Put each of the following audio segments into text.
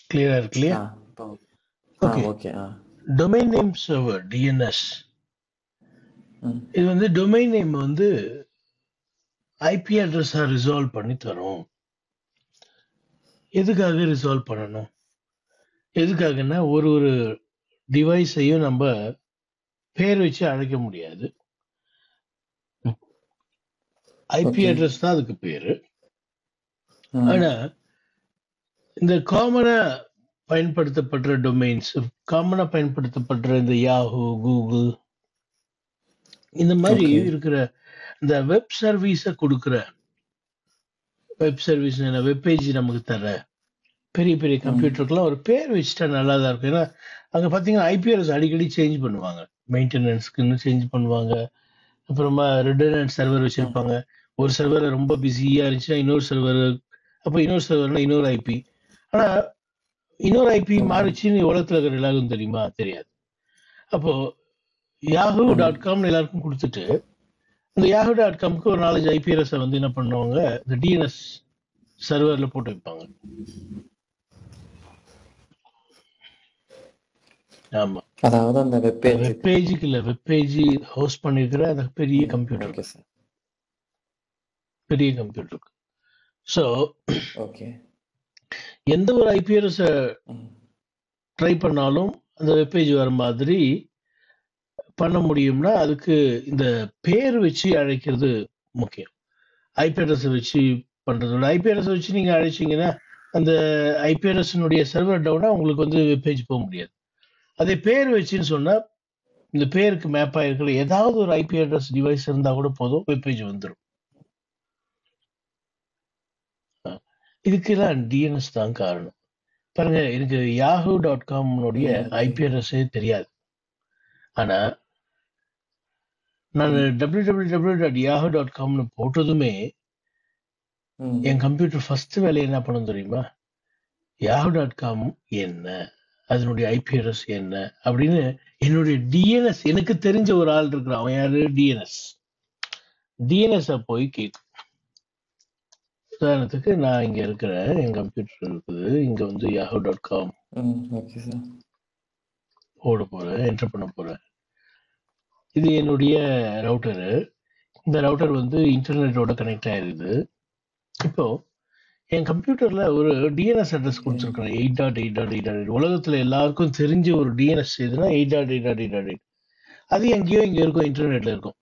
கிளியரா இருக்கு இல்லையா ஆ இப்போ ஆ ஓகே ஓகே ஆ டொமைன் நேம் சர்வர் டிஎன்எஸ் ம் இது வந்து டொமைன் நேம் வந்து ஐபி அட்ரஸா ரிசால்வ் பண்ணி தரும் எதுக்காக ரிசால்வ் பண்ணணும் எதுக்காகன்னா ஒரு ஒரு டிவைஸையும் நம்ம பேர் வச்சு அழைக்க முடியாது ஐபி ஓகே அட்ரஸ் தான் அதுக்கு பேரு ம் ஆனா இந்த காமனா பயன்படுத்தப்படுற டொமைன்ஸ் காமனா பயன்படுத்தப்படுற இந்த யாஹூ கூகுள் இந்த மாதிரி ஓகே இருக்கிற இந்த வெப் சர்வீஸை கொடுக்குற வெப் சர்வீஸ் வெப் பேஜ் நமக்கு தர பெரிய பெரிய ம் கம்ப்யூட்டருக்குலாம் ஒரு பேர் வச்சுட்டா நல்லா தான் இருக்கும் ஏன்னா அங்கே பார்த்தீங்கன்னா ஐபிஎஸ் அடிக்கடி சேஞ்ச் பண்ணுவாங்க மெயின்டெனன்ஸ்க்குன்னு சேஞ்ச் பண்ணுவாங்க அப்புறமா ரிடர்னன்ட் சர்வர் ம் வச்சிருப்பாங்க ஒரு சர்வர் ரொம்ப பிஸியா இருந்துச்சுன்னா இன்னொரு சர்வர் அப்போ இன்னொரு சர்வர்னா இன்னொரு ஐபி ஆனா இன்னொரு ஐபி ஓகே மாறிச்சுன்னு உலகத்துல இருக்கிற எல்லாருக்கும் தெரியுமா தெரியாது அப்போ யாஹூ ம் டாட் காம்னு எல்லாருக்கும் கொடுத்துட்டு இந்த யாஹூ டாட் காம்க்கு ஒரு நாலஞ்சு ஐபிஎஸ் வந்து என்ன பண்ணுவாங்க இந்த டிஎன்எஸ் சர்வர்ல போட்டு வைப்பாங்க ஆமா அதாவது அந்த வெப் வெப் பேஜுக்கு பேஜுக்கு இல்ல வெப் பேஜ் ஹோஸ்ட் பண்ணிருக்கிற அந்த பெரிய ம் கம்ப்யூட்டருக்கு ஓகே சார் பெரிய கம்ப்யூட்டருக்கு ஸோ ஓகே எந்த ஒரு ஐபிஎஸ் ம் ட்ரை பண்ணாலும் அந்த வெப்பேஜ் வர மாதிரி பண்ண முடியும்னா அதுக்கு இந்த பேர் வச்சு அழைக்கிறது முக்கியம் ஐபி அட்ரஸ் வச்சு பண்றதோட ஐபி அட்ரஸ் வச்சு நீங்க அழைச்சீங்கன்னா அந்த ஐபிஎஸ்னுடைய சர்வர் டவுனா உங்களுக்கு வந்து வெப்பேஜ் போக முடியாது அதே பேர் வச்சுன்னு சொன்னா இந்த பேருக்கு மேப் ஆயிருக்கிற ஏதாவது ஒரு ஐபி அட்ரஸ் டிவைஸ் இருந்தா கூட போதும் வெப்பேஜ் வந்துடும் இதுக்கெல்லாம் டிஎன்எஸ் தான் காரணம் பாருங்க எனக்கு யாஹூ டாட் காம்னுடைய ம் ஓகே ஐபி அட்ரஸே தெரியாது ஆனா நான் ம் W W W dot Yahoo dot காம்னு போட்டதுமே ம் என் கம்ப்யூட்டர் ஃபர்ஸ்ட் வேலையை என்ன பண்ணும் தெரியுமா யாஹூ டாட் காம் என்ன அதனுடைய ஐபி அட்ரஸ் என்ன அப்படின்னு என்னுடைய டிஎன்எஸ் எனக்கு தெரிஞ்ச ஒரு ஆள் இருக்கிறான் அவன் யாரு டிஎன்எஸ் டிஎன்எஸ் போய் கேட்கும் உதாரணத்துக்கு நான் இங்க இருக்கிறேன் என் கம்ப்யூட்டர் இருக்குது இங்க வந்து யாஹூ டாட் காம் ம் ஓகே சார் போட போறேன் என்டர் பண்ண போறேன் இது என்னுடைய ரவுட்டரு இந்த ரவுட்டர் வந்து இன்டர்நெட்டோட கனெக்ட் ஆயிருக்குது இப்போ என் கம்ப்யூட்டர்ல ஒரு டிஎன்எஸ் அட்ரஸ் ஓகே கொடுத்துருக்கேன் eight dot eight dot eight dot உலகத்துல எல்லாருக்கும் தெரிஞ்ச ஒரு டிஎன்எஸ் எதுனா eight dot eight dot eight dot eight அது எங்கேயோ இங்க இருக்கும் இன்டர்நெட்ல இருக்கும்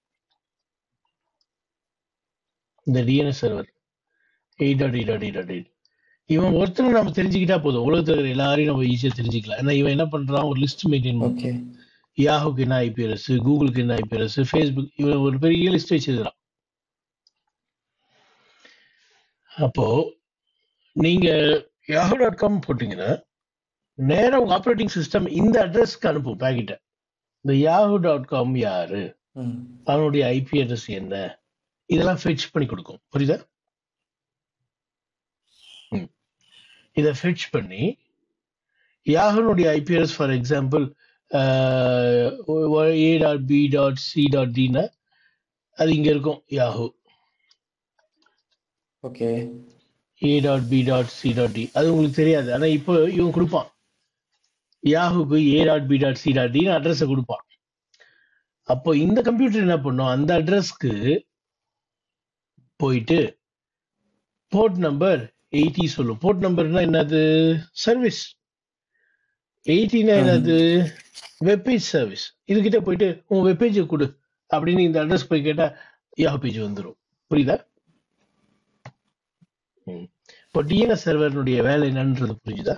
இந்த DNS server eight dot eight dot eight dot eight இவன் ஒருத்தனை நம்ம தெரிஞ்சுக்கிட்டா போதும் உலகத்துல இருக்கிற எல்லாரையும் நம்ம ஈஸியா தெரிஞ்சுக்கலாம் ஏன்னா இவன் என்ன பண்றான் ஒரு லிஸ்ட் மெயின்டைன் பண்றான் ஓகே யாஹுக்கு என்ன ஐபி அட்ரஸ் கூகுளுக்கு என்ன ஐபி அட்ரஸ் ஃபேஸ்புக் இவன் ஒரு பெரிய லிஸ்ட் வச்சிருக்கிறான் அப்போ நீங்க யாஹூ டாட் காம் போட்டீங்கன்னா நேரா உங்க ஆப்ரேட்டிங் சிஸ்டம் இந்த அட்ரஸ்க்கு அனுப்பும் பேக்கெட்டை இந்த யாஹூ டாட் காம் யாரு ம் அவனுடைய ஐபி அட்ரஸ் என்ன இதெல்லாம் ஃபெச் பண்ணி கொடுக்கும் புரியுதா ம். இதை ஃபெச் பண்ணி யாஹூனுடைய IP address for example A dot B dot C dot டின்னா அது இங்க இருக்கும் Yahoo okay A dot B dot C dot D அது உங்களுக்கு தெரியாது ஆனா இப்போ இவன் கொடுப்பான் யாஹூக்கு A dot B dot C dot டின்னு அட்ரஸை கொடுப்பான் அப்போ இந்த கம்ப்யூட்டர் என்ன பண்ணும் அந்த அட்ரஸ்க்கு போயிட்டு போர்ட் நம்பர் எயிட்டி சொல்லும் போர்ட் நம்பர்னா என்னது சர்வீஸ் எயிட்டினா ம் என்னது வெப்பேஜ் சர்வீஸ் இதுகிட்ட போயிட்டு உன் வெப்பேஜை கொடு அப்படின்னு இந்த அட்ரஸ் போய் கேட்டா யாஹூ பேஜ் வந்துடும் புரியுதா ம். இப்போ டிஎன்எஸ் சர்வர்னுடைய வேலை என்னன்றது புரிஞ்சுதா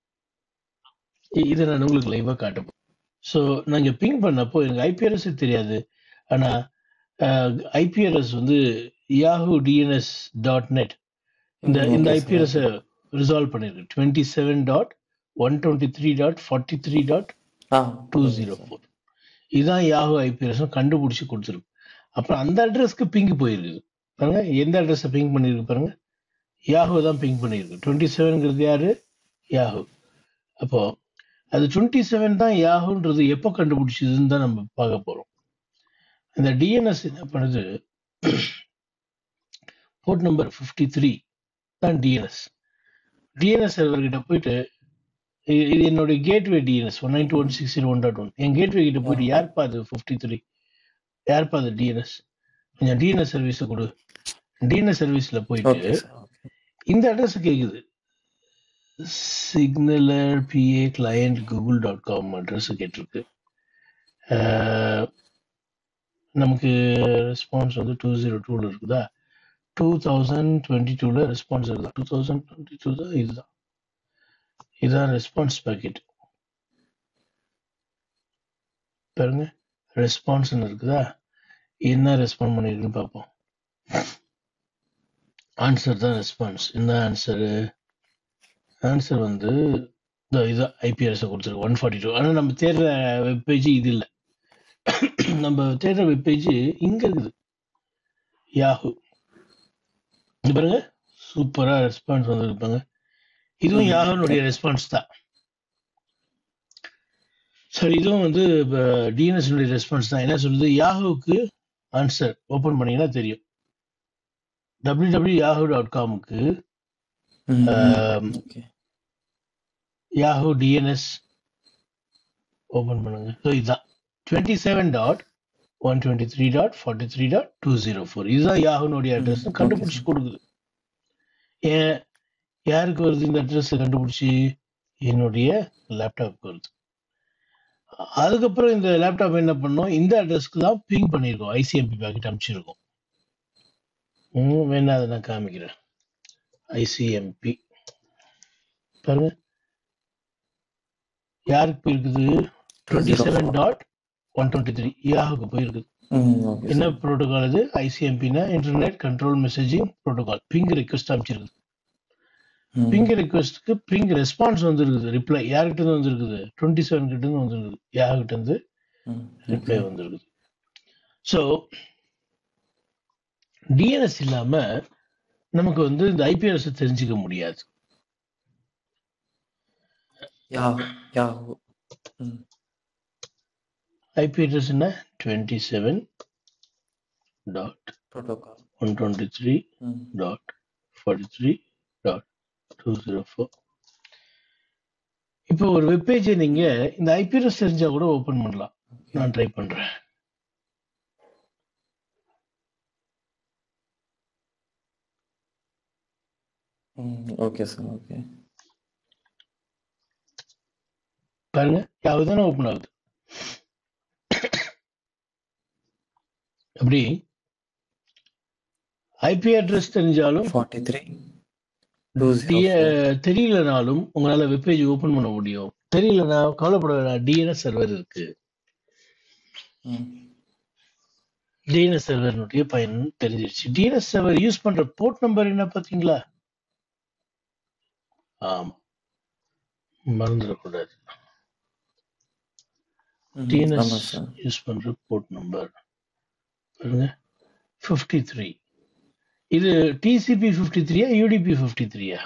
இ- இதை நான் உங்களுக்கு லைவா காட்டுறேன் ஸோ நாங்க பிங் பண்ணப்போ எனக்கு ஐபிஆர்எஸ் தெரியாது ஆனா ஐபிஆர்எஸ் வந்து யாஹூ டிஎன்எஸ் டாட் நெட் இந்த ம் இந்த ஓகே சார் ஐபிஆர்எஸ் ரிசால்வ் பண்ணிருக்கு twenty seven dot one twenty three dot forty three dot ஆ டூ புரியுது ஜீரோ சார் ஃபோர் இதுதான் யாஹூ ஐபிஎஸ் கண்டுபிடிச்சு கொடுத்துருக்கு அப்புறம் அந்த அட்ரஸ்க்கு பிங் போயிருக்கு பாருங்க எந்த அட்ரஸை பிங் பண்ணிருக்கு பாருங்க யாஹூ தான் பிங் பண்ணியிருக்கு டுவெண்ட்டி செவன்ங்கிறது யாரு யாஹூ அப்போ அது டுவெண்ட்டி செவன் தான் யாஹூன்றது எப்போ கண்டுபிடிச்சதுன்னு தான் நம்ம பார்க்க போறோம் இந்த டிஎன்எஸ் என்ன பண்ணுது போர்ட் நம்பர் ஃபிஃப்டி த்ரீ தான் டிஎன்எஸ் டிஎன்எஸ் சர்வர் கிட்ட போயிட்டு இ- இது என்னுடைய gateway DNS one nine one six one dot one என் கேட்வே கிட்ட போயிட்டு யார்ப்பா அது ஃபிஃப்டி த்ரீ யார்ப்பா அது டிஎன்எஸ் கொஞ்சம் டிஎன்எஸ் சர்வீஸை கொடு டிஎன்எஸ் சர்வீஸ்ல போயிட்டு ஓகே சார் ஓகே இந்த அட்ரஸ் கேக்குது சிக்னலர் பிஏ client Google dot com address கேட்டிருக்கு அஹ், நமக்கு ரெஸ்பான்ஸ் வந்து டூ ஜீரோ டூவில் இருக்குதா டூ தௌசண்ட் டுவெண்ட்டி டூவில் ரெஸ்பான்ஸ் இருக்குதா டூ தௌசண்ட் டுவெண்ட்டி டூ தான் இதுதான் இதுதான் ரெஸ்பான்ஸ் பேக்கெட் பாருங்க ரெஸ்பான்ஸ்னு இருக்குதா என்ன ரெஸ்பாண்ட் பண்ணிருக்குன்னு பார்ப்போம் ஆன்சர் தான் ரெஸ்பான்ஸ் என்ன ஆன்சரு ஆன்சர் வந்து இதோ இதுதான் ஐபிஆர்எஸ் கொடுத்துருக்கு ஒன் ஃபார்ட்டி டூ ஆனால் நம்ம தேடுற வெப்பேஜ் இது இல்லை நம்ம தேடுற வெப்பேஜ் இங்க இருக்குது யாஹூ இது பாருங்க சூப்பரா ரெஸ்பான்ஸ் வந்துருப்பாங்க இதுவும் யாஹூனுடைய ரெஸ்பான்ஸ் தான் சரி இதுவும் வந்து டிஎன்எஸ் ரெஸ்பான்ஸ் தான் என்ன சொல்லுது யாஹூக்கு ஆன்சர் ஓபன் பண்ணீங்கன்னா தெரியும் டபிள்யூ டபிள்யூ யாஹூ டாட் காமுக்கு ஓகே யாஹூ டிஎன்எஸ் ஓபன் பண்ணுங்க ஸோ இதுதான் twenty seven dot one twenty three dot forty three dot two zero four இதுதான் யாஹூனுடைய அட்ரஸ் ம், கண்டுபிடிச்சி okay, கொடுக்குது ஏன் யாருக்கு வருது இந்த அட்ரஸ் கண்டுபிடிச்சி என்னுடைய லேப்டாப்க்கு வருது அதுக்கப்புறம் இந்த லேப்டாப் என்ன பண்ணோம் இந்த அட்ரஸ்க்கு தான் பிங் பண்ணியிருக்கோம் ஐசிஎம்பி பேக்கெட் அனுப்பிச்சிருக்கோம் ம், வேணா அதை நான் காமிக்கிறேன் ஐசிஎம்பி பாருங்க யாருக்கு போயிருக்குது twenty seven dot one twenty three யாருக்கு போயிருக்குது ம் ஓகே என்ன சார் ப்ரோட்டோகால் இது ஐசிஎம்பினா internet control messaging protocol ping request அமைச்சிருக்குது ம் பிங் ரெக்வஸ்ட்க்கு பிங் ரெஸ்பான்ஸ் வந்துருக்குது ரிப்ளை யார்கிட்ட இருந்து வந்திருக்குது டுவெண்ட்டி செவன் கிட்ட இருந்து வந்திருக்குது யார்கிட்ட இருந்து ம் ரிப்ளை ஓகே வந்திருக்குது ஸோ டிஎன்எஸ் இல்லாம நமக்கு வந்து இந்த ஐபிஎஸ் தெரிஞ்சுக்க முடியாது யாஹூ யாஹூ ம் ஐபி அட்ரஸ் என்ன twenty seven dot protocol one twenty three ம் dot forty three dot two zero four இப்போ ஒரு வெப்பேஜை நீங்க இந்த ஐபி அட்ரஸ் தெரிஞ்சா கூட ஓபன் பண்ணலாம் ஓகே நான் ட்ரை பண்றேன் ம் ஓகே சார் ஓகே பாருங்க யாவது தானே ஓப்பன் ஆகுது அப்படி ஐபி அட்ரஸ் தெரிஞ்சாலும் ஃபார்ட்டி த்ரீ டூ ஜீரோ டி- ஃபோர் தெரியலனாலும் உங்களால வெப்பேஜ் ஓபன் பண்ண முடியும் தெரியலனா கவலைப்பட வேணாம் டிஎன்எஸ் சர்வர் இருக்கு ம் டிஎன்எஸ் சர்வர்னுடைய பயன் தெரிஞ்சிருச்சு டிஎன்எஸ் சர்வர் யூஸ் பண்ற போர்ட் நம்பர் என்ன பாத்தீங்களா ஆமா மறந்துடக்கூடாது ம் டிஎன்எஸ் ஆமாம் சார் யூஸ் பண்ற போர்ட் நம்பர் பாருங்க ஃபிஃப்டி த்ரீ இது டிசிபி ஃபிஃப்டி த்ரீயா யூடிபி ஃபிஃப்டி த்ரீயா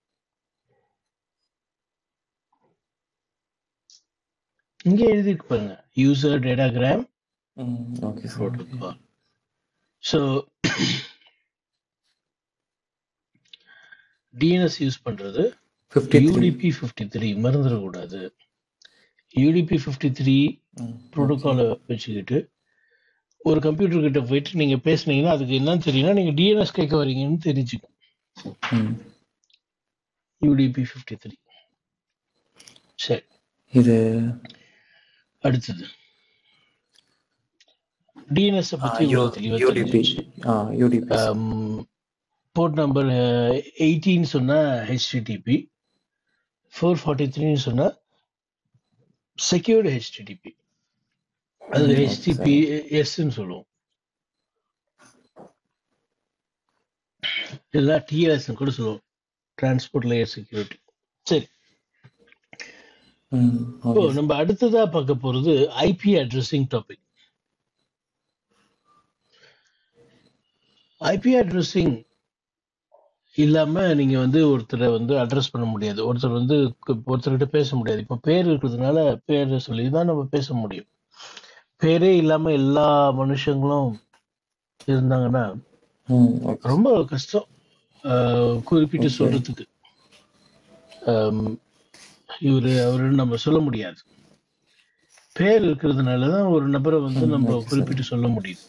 இங்க எழுதிருக்கு பாருங்க யூசர் டேட்டாகிராம் ம் okay sir okay protocol so DNS use பண்றது fifty three UDP fifty three மறந்துடக்கூடாது யூடிபி ஃபிஃப்டி த்ரீ ம் ஓகே ப்ரோட்டோகாலை வச்சுக்கிட்டு ஒரு கம்ப்யூட்டர் கிட்ட போயிட்டு நீங்க பேசுனீங்கன்னா அதுக்கு என்னன்னு தெரியும்னா நீங்க டிஎன்எஸ் கேட்க வரீங்கன்னு தெரிஞ்சுக்கும் ம் யூடிபி ஃபிஃப்டி த்ரீ சரி இது அடுத்தது டிஎன்எஸ் ஆ பத்தி யூ இவ்வளவு தெளிவா யூடிபி தெரிஞ்சிருச்சு ஆ யூடிபி சார் போர்ட் நம்பர் எயிட்டின்னு சொன்னா ஹெச்டிடிபி ஃபோர் ஃபார்ட்டி த்ரீன்னு சொன்னா செக்யூர்டு ஹெச்டிடிபி அது ம் ஓகே ஹெச்டிபி சார் எஸ்ன்னு சொல்லுவோம் இதெல்லாம் டிஎஸ் கூட சொல்லுவோம் டிரான்ஸ்போர்ட் லேயர் செக்யூரிட்டி சரி ம் இப்போ ஓகே சார் நம்ம அடுத்ததா பார்க்க போறது IP addressing topic IP addressing இல்லாம நீங்க வந்து ஒருத்தரை வந்து அட்ரஸ் பண்ண முடியாது ஒருத்தர் வந்து கு- ஒருத்தர்கிட்ட பேச முடியாது இப்போ பேர் இருக்கிறதுனால பேரை சொல்லி தான் நம்ம பேச முடியும் பேரே இல்லாம எல்லா மனுஷங்களும் இருந்தாங்கன்னா ம் ஓகே சார் ரொம்ப கஷ்டம் ஆஹ் குறிப்பிட்டு ஓகே சொல்றதுக்கு இவரு அவருன்னு நம்ம சொல்ல முடியாது பேர் இருக்கிறதுனால தான் ஒரு நபரை வந்து ம், நம்ம okay, sir. குறிப்பிட்டு சொல்ல முடியுது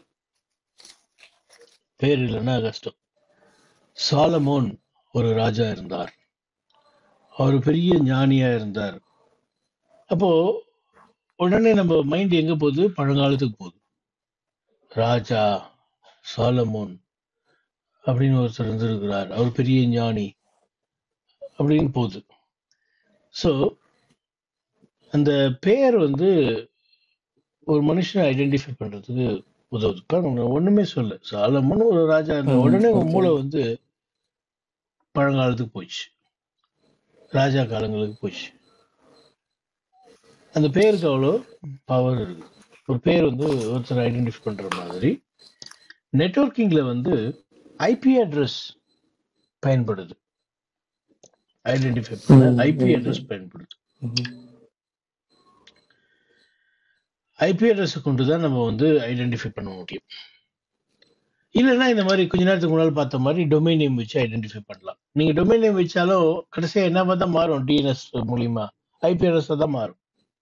பேர் இல்லைன்னா கஷ்டம் சாலமோன் ஒரு ராஜா இருந்தார் அவர் பெரிய ஞானியா இருந்தார் அப்போ உடனே நம்ம மைண்ட் எங்க போகுது பழங்காலத்துக்கு போகுது ராஜா சாலமோன் அப்படின்னு ஒருத்தர் இருந்திருக்கிறார் அவர் பெரிய ஞானி அப்படின்னு போகுது ஸோ அந்த பெயர் வந்து ஒரு மனுஷனை ஐடென்டிஃபை பண்றதுக்கு உதவுது பாருங்க ஒண்ணுமே சொல்ல சாலமோன் ஒரு ராஜா இருந்த ம், உடனே உன் okay. மூளை வந்து பழங்காலத்துக்கு போயிடுச்சு ராஜா காலங்களுக்கு போயிடுச்சு அந்த பேருக்கு அவ்வளோ பவர் இருக்கு ஒரு பேர் வந்து ஒருத்தர் ஐடென்டிஃபை பண்ற மாதிரி நெட்வொர்க்கிங்ல வந்து ஐபி அட்ரஸ் பயன்படுது ஐடென்டிஃபை பண்ண ம், ஐபி okay. அட்ரஸ் பயன்படுது ம், ஐபி அட்ரஸை கொண்டு தான் நம்ம வந்து ஐடென்டிஃபை பண்ண முடியும் இல்லைன்னா இந்த மாதிரி கொஞ்ச நேரத்துக்கு முன்னால் பார்த்த மாதிரி டொமைன் நேம் வச்சு ஐடென்டிஃபை பண்ணலாம் நீங்க டொமைன் நேம் வச்சாலும் கடைசியா என்ன தான் மாறும் டிஎன்எஸ் மூலியமா ஐபி அட்ரஸ் தான் மாறும்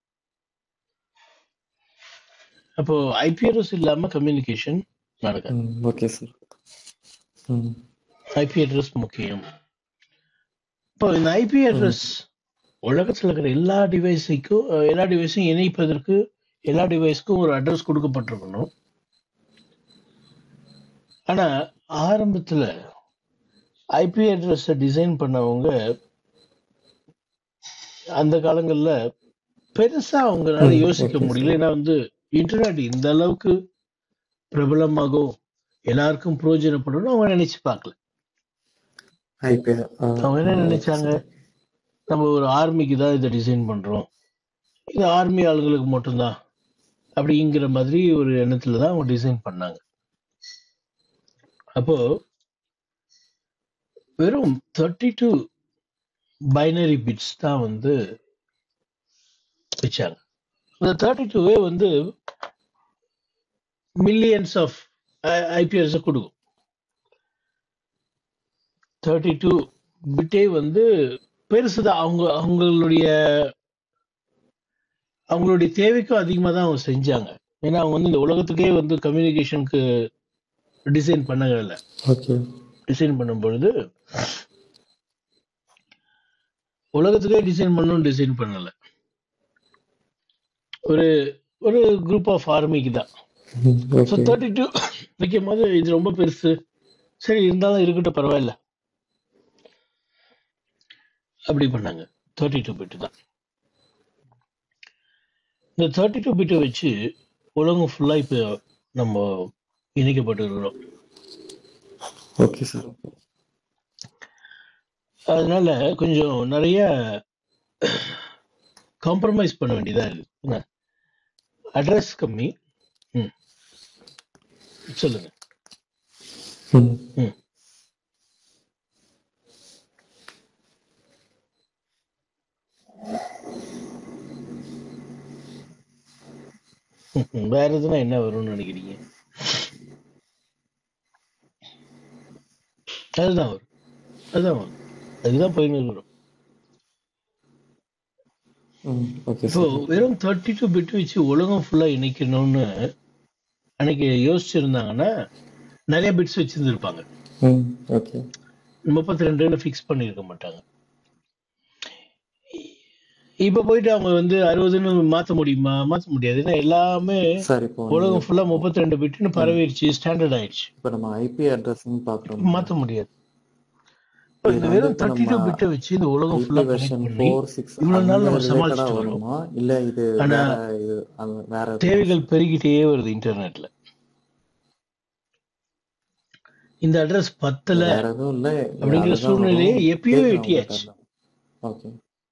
அப்போ ஐபி அட்ரஸ் இல்லாம கம்யூனிகேஷன் நடக்காது ம், ஓகே சார் ம் ஐபி அட்ரஸ் முக்கியம் இப்போ இந்த ஐபி அட்ரஸ் உலகத்தில் இருக்கிற எல்லா டிவைஸுக்கும் எல்லா டிவைஸையும் இணைப்பதற்கு எல்லா டிவைஸ்க்கும் ஒரு அட்ரஸ் கொடுக்கப்பட்டிருக்கணும் ஆனா ஆரம்பத்துல ஐபி அட்ரஸை டிசைன் பண்ணவங்க அந்த காலங்கள்ல பெருசா அவங்களால ம், யோசிக்க okay, முடியல ஏன்னா வந்து இன்டர்நெட் இந்த அளவுக்கு பிரபலமாகும் எல்லாருக்கும் பிரயோஜனப்படும் அவங்க நினைச்சு பார்க்கல ஐபி அவங்க என்ன நினைச்சாங்க நம்ம ஒரு ஆர்மிக்கு தான் இதை டிசைன் பண்றோம் இது ஆர்மி ஆளுங்களுக்கு மட்டும்தான் அப்படிங்கிற மாதிரி ஒரு எண்ணத்துல தான் அவங்க டிசைன் பண்ணாங்க அப்போ வெறும் தேர்ட்டி டூ பைனரி பிட்ஸ் தான் வந்து வச்சாங்க இந்த தேர்ட்டி டூவே வந்து மில்லியன்ஸ் ஆஃப் ஐபிஎஸ் கொடுக்கும் தேர்ட்டி டூ பிட்டே வந்து பெருசுதான் அவங்க அவங்களுடைய அவங்களுடைய தேவைக்கும் அதிகமாக தான் அவங்க செஞ்சாங்க ஏன்னா அவங்க வந்து இந்த உலகத்துக்கே வந்து கம்யூனிகேஷனுக்கு டிசைன் பண்ணல ஓகே டிசைன் பண்ணும் பொழுது உலகத்துக்கே டிசைன் பண்ணணும் டிசைன் பண்ணல ஒரு ஒரு குரூப் ஆஃப் ஆர்மிக்கு தான் ஸோ ஓகே தேர்ட்டி டூ வைக்கும் போது இது ரொம்ப பெருசு சரி இருந்தாலும் இருக்கட்டும் பரவாயில்ல அப்படி பண்ணாங்க தேர்ட்டி டூ பிட்டு தான் இந்த தேர்ட்டி டூ பிட்டை வச்சு உலகம் ஃபுல்லாக இப்போ நம்ம இணைக்கப்பட்டு இருக்கிறோம் ஓகே சார் அதனால கொஞ்சம் நிறைய காம்ப்ரமைஸ் பண்ண வேண்டியதா இருக்கு என்ன அட்ரஸ் கம்மி ம் சொல்லுங்க ம் ம் ம். வேற எதுனா என்ன வரும்னு நினைக்கிறீங்க அதுதான் வரும் அதுதான் வரும் அதுதான் போயின்னு இருக்கிறோம் ம் ஓகே இப்போ சார் வெறும் தேர்ட்டி டூ பிட் வச்சு உலகம் ஃபுல்லா இணைக்கணும்னு அன்னைக்கு யோசிச்சிருந்தாங்கன்னா நிறைய பிட்ஸ் வச்சிருந்திருப்பாங்க ம் ஓகே முப்பத்தி ரெண்டுன்னு ஃபிக்ஸ் பண்ணியிருக்க மாட்டாங்க இப்ப போயிட்டு அவங்க வந்து அறுபதுன்னு மாத்த முடியுமா மாத்த முடியாது ஏன்னா எல்லாமே சார் இப்போ நீங்க உலகம் ஃபுல்லா முப்பத்தி ரெண்டு பிட்னு பரவிடுச்சு ஸ்டாண்டர்ட் ஆயிடுச்சு இப்போ நம்ம ஐபி அட்ரஸ்ன்னு பார்க்குறோம் மாத்த முடியாது இப்ப இந்த இதுல வந்து வெறும் இப்போ தேர்ட்டி நம்ம டூ பிட்டை வச்சு இந்த உலகம் ஐபி ஃபுல்லா கனெக்ட் வெர்ஷன் பண்ணி ஃபோர் சிக்ஸ் இவ்வளவு நாள் அந்த நம்ம ரிலேட்டடா சமாளிச்சுட்டு வரோம் வருமா இல்ல இது ஆனா வேற இது அந்த வேற எதுவும் தேவைகள் பெருகிட்டே வருது இன்டர்நெட்ல இந்த அட்ரஸ் பத்தல வேற எதுவும் இல்ல அப்படிங்கிற அதுதான் சூழ்நிலையை வரும் எப்பயோ கேட்குறேன் எட்டியாச்சு உங்ககிட்ட ஓகே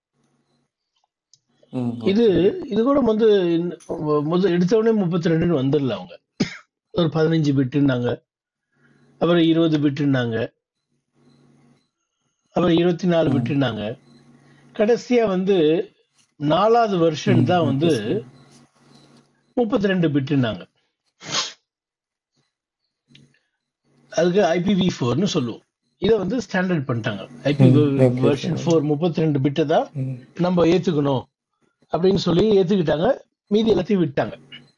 ம் இது ஓகே இது கூட வந்து முதல் எடுத்தவொடனே முப்பத்தி ரெண்டுன்னு வந்துடல அவங்க ஒரு பதினஞ்சு பிட்டுன்னாங்க அப்புறம் இருபது பிட்டுன்னாங்க அப்புறம் இருபத்தி நாலு ம் பிட்டுன்னாங்க கடைசியா வந்து நாலாவது வருஷன் ம் தான் ஓகே வந்து சார் முப்பத்தி ரெண்டு பிட்டுன்னாங்க அதுக்கு ஐபிவி ஃபோர்னு சொல்லுவோம் இதை வந்து ஸ்டாண்டர்ட் பண்ணிட்டாங்க ஐபி ம், okay, வெர்ஷன் sir. ஃபோர் முப்பத்தி ரெண்டு பிட்டு தான் ம், நம்ம ஏத்துக்கணும் அப்படின்னு சொல்லி ஏத்துக்கிட்டாங்க மீதி எல்லாத்தையும் விட்டாங்க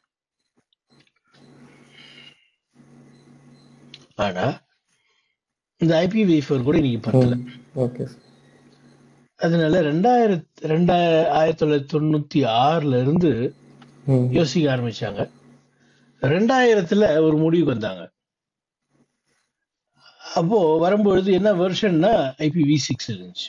ஆனா இந்த ஐபிவி ஃபோர் கூட இன்னைக்கு பத்தல ம், ஓகே சார் அதனால ரெண்டாயிரத்தி ரெண்டாயிர ஆயிரத்தி தொள்ளாயிரத்தி தொண்ணூத்தி ஆறுல இருந்து ம், யோசிக்க ஆரம்பிச்சாங்க ரெண்டாயிரத்துல ஒரு முடிவுக்கு வந்தாங்க அப்போ வரும்பொழுது என்ன வெர்ஷன்னா ஐபிவி சிக்ஸ் இருந்துச்சு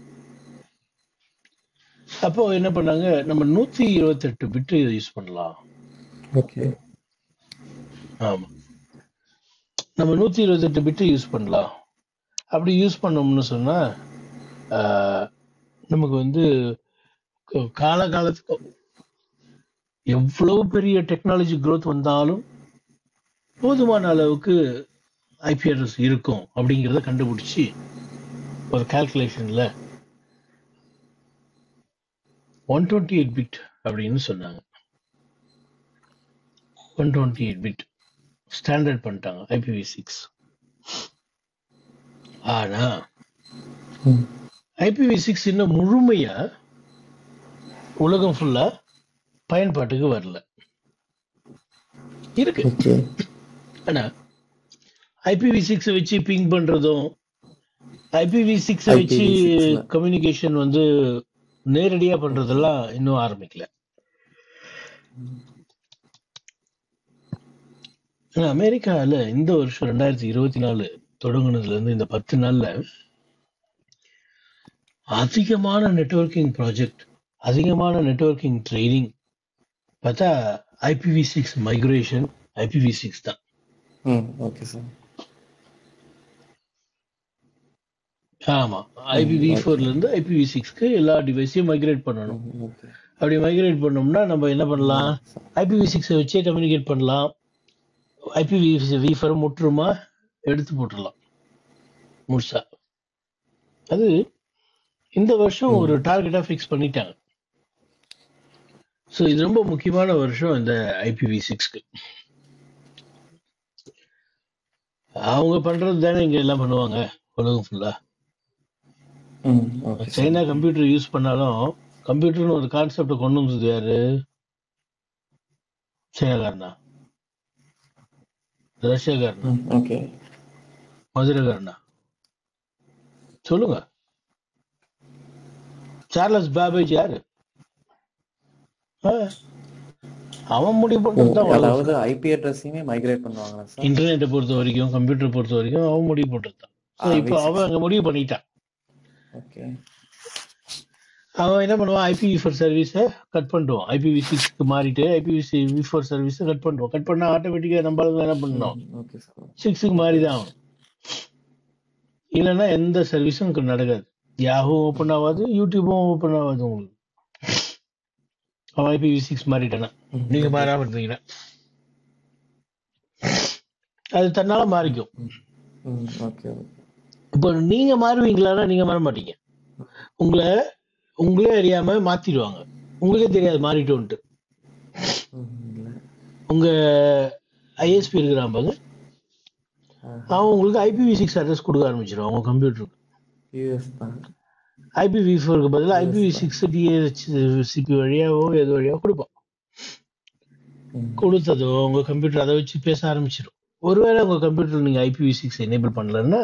அப்போ என்ன பண்ணாங்க நம்ம நூத்தி இருபத்தெட்டு பிட்டு யூஸ் பண்ணலாம் ஓகே ஆமா நம்ம நூத்தி இருபத்தெட்டு பிட்டு யூஸ் பண்ணலாம் அப்படி யூஸ் பண்ணோம்னு சொன்னா ஆஹ், நமக்கு வந்து க- காலகாலத்துக்கு எவ்வளவு பெரிய டெக்னாலஜி growth வந்தாலும் போதுமான அளவுக்கு ஐபி அட்ரஸ் இருக்கும் அப்படிங்கிறத கண்டுபிடிச்சி ஒரு கால்குலேஷன்ல ஒன் டுவெண்ட்டி எயிட் பிட் அப்படின்னு சொன்னாங்க one twenty eight bit standard பண்ணிட்டாங்க ஐபிவி சிக்ஸ் ஆனா ம், ஐபிவி சிக்ஸ் இன்னும் முழுமையா உலகம் ஃபுல்லா பயன்பாட்டுக்கு வரல இருக்கு ஓகே ஆனா ஐபிவி சிக்ஸ் வச்சு பிங் பண்றதும் ஐபிவி சிக்ஸ் வச்சு IPv6 ல. கம்யூனிகேஷன் வந்து நேரடியா பண்றதெல்லாம் இன்னும் ஆரம்பிக்கல ஆனா அமெரிக்கால இந்த வருஷம் ரெண்டாயிரத்தி இருபத்தி நாலு தொடங்குனதுல இருந்து இந்த பத்து நாள்ல அதிகமான நெட்வொர்க்கிங் ப்ராஜெக்ட் அதிகமான நெட்வொர்க்கிங் ட்ரைனிங் பார்த்தா IPv six migration IPv six தான் ம் ஓகே சார் ஆமா ஐபிவி ஃபோர்ல இருந்து ஐபிவி சிக்ஸ்க்கு எல்லா டிவைஸையும் மைக்ரேட் பண்ணணும் ம், ஓகே அப்படி மைக்ரேட் பண்ணோம்னா நம்ம என்ன பண்ணலாம் ஐபிவி சிக்ஸை வச்சே கம்யூனிகேட் பண்ணலாம் ஐபிவி வீஃபரை முற்றுமா எடுத்து போட்டுடலாம் முழுசா அது இந்த வருஷம் ஒரு டார்கெட்டா ஃபிக்ஸ் பண்ணிட்டாங்க ஸோ இது ரொம்ப முக்கியமான வருஷம் இந்த ஐபிவி சிக்ஸ்க்கு அவங்க பண்றது தானே இங்க எல்லாம் பண்ணுவாங்க உலகம் ஃபுல்லா ம் okay sir China computer use பண்ணாலும் கம்ப்யூட்டர்னு ஒரு கான்செப்டை கொண்டு வந்தது யாரு சைனாக்காரனா ரஷ்யாக்காரனா ம் ஓகே மதுரைக்காரனா சொல்லுங்க சார்லஸ் பேபேஜ் யாரு ஆ, அவன் முடிவு பண்றது தான் உலகம் அதாவது ஐபி அட்ரஸையுமே மைக்ரேட் பண்ணுவாங்களா சார் இன்டர்நெட்டை பொறுத்த வரைக்கும் கம்ப்யூட்டர் பொறுத்த வரைக்கும் அவன் முடிவு பண்றது தான் ஸோ ஆ, இப்போ V6. அவன் அங்க முடிவு பண்ணிட்டான் ஓகே அவன் என்ன பண்ணுவான் ஐபிவி ஃபோர் சர்வீஸை கட் பண்ணிடுவான் ஐபிவி சிக்ஸ்க்கு மாறிட்டு ஐபிவி வி ஃபோர் சர்வீஸை கட் பண்ணிடுவான் கட் பண்ணா ஆட்டோமேட்டிக்காக நம்ம ஆளுங்க என்ன பண்ணணும் ஓகே சார் சிக்ஸுக்கு மாறி தான் ஆகணும் இல்லைன்னா எந்த சர்வீஸும் இங்க நடக்காது யாஹூ ஓப்பன் ஆகாது யூடியூபும் ஓப்பன் ஆகாது உங்களுக்கு அவன் ஐபிவி சிக்ஸ் மாறிட்டானா நீங்க மாறாம இருந்தீங்கன்னா அது தன்னால மாறிக்கும் ம் ஓகே இப்போ நீங்க மாறுவீங்களான்னா நீங்க மாற மாட்டீங்க உங்களை உங்களே அறியாம மாத்திடுவாங்க உங்களுக்கே தெரியாது மாறிட்டோன்ட்டு ம் இல்லை உங்க ஐஎஸ்பி இருக்கிறான் பாங்க அவன் உங்களுக்கு ஐபிவி சிக்ஸ் அட்ரஸ் கொடுக்க ஆரம்பிச்சிடும் உங்க கம்ப்யூட்டருக்கு யூஎஸ் தான் ஐபிவி ஃபோருக்கு பதிலாக ஐபிவி சிக்ஸ் டிஹெச் சிபி வழியாவோ எது வழியாவோ கொடுப்பான் ம் கொடுத்ததோ உங்க கம்ப்யூட்டர் அதை வச்சு பேச ஆரம்பிச்சிடும் ஒருவேளை உங்க கம்ப்யூட்டர் நீங்க ஐபிவி சிக்ஸ் எனேபிள் பண்ணலன்னா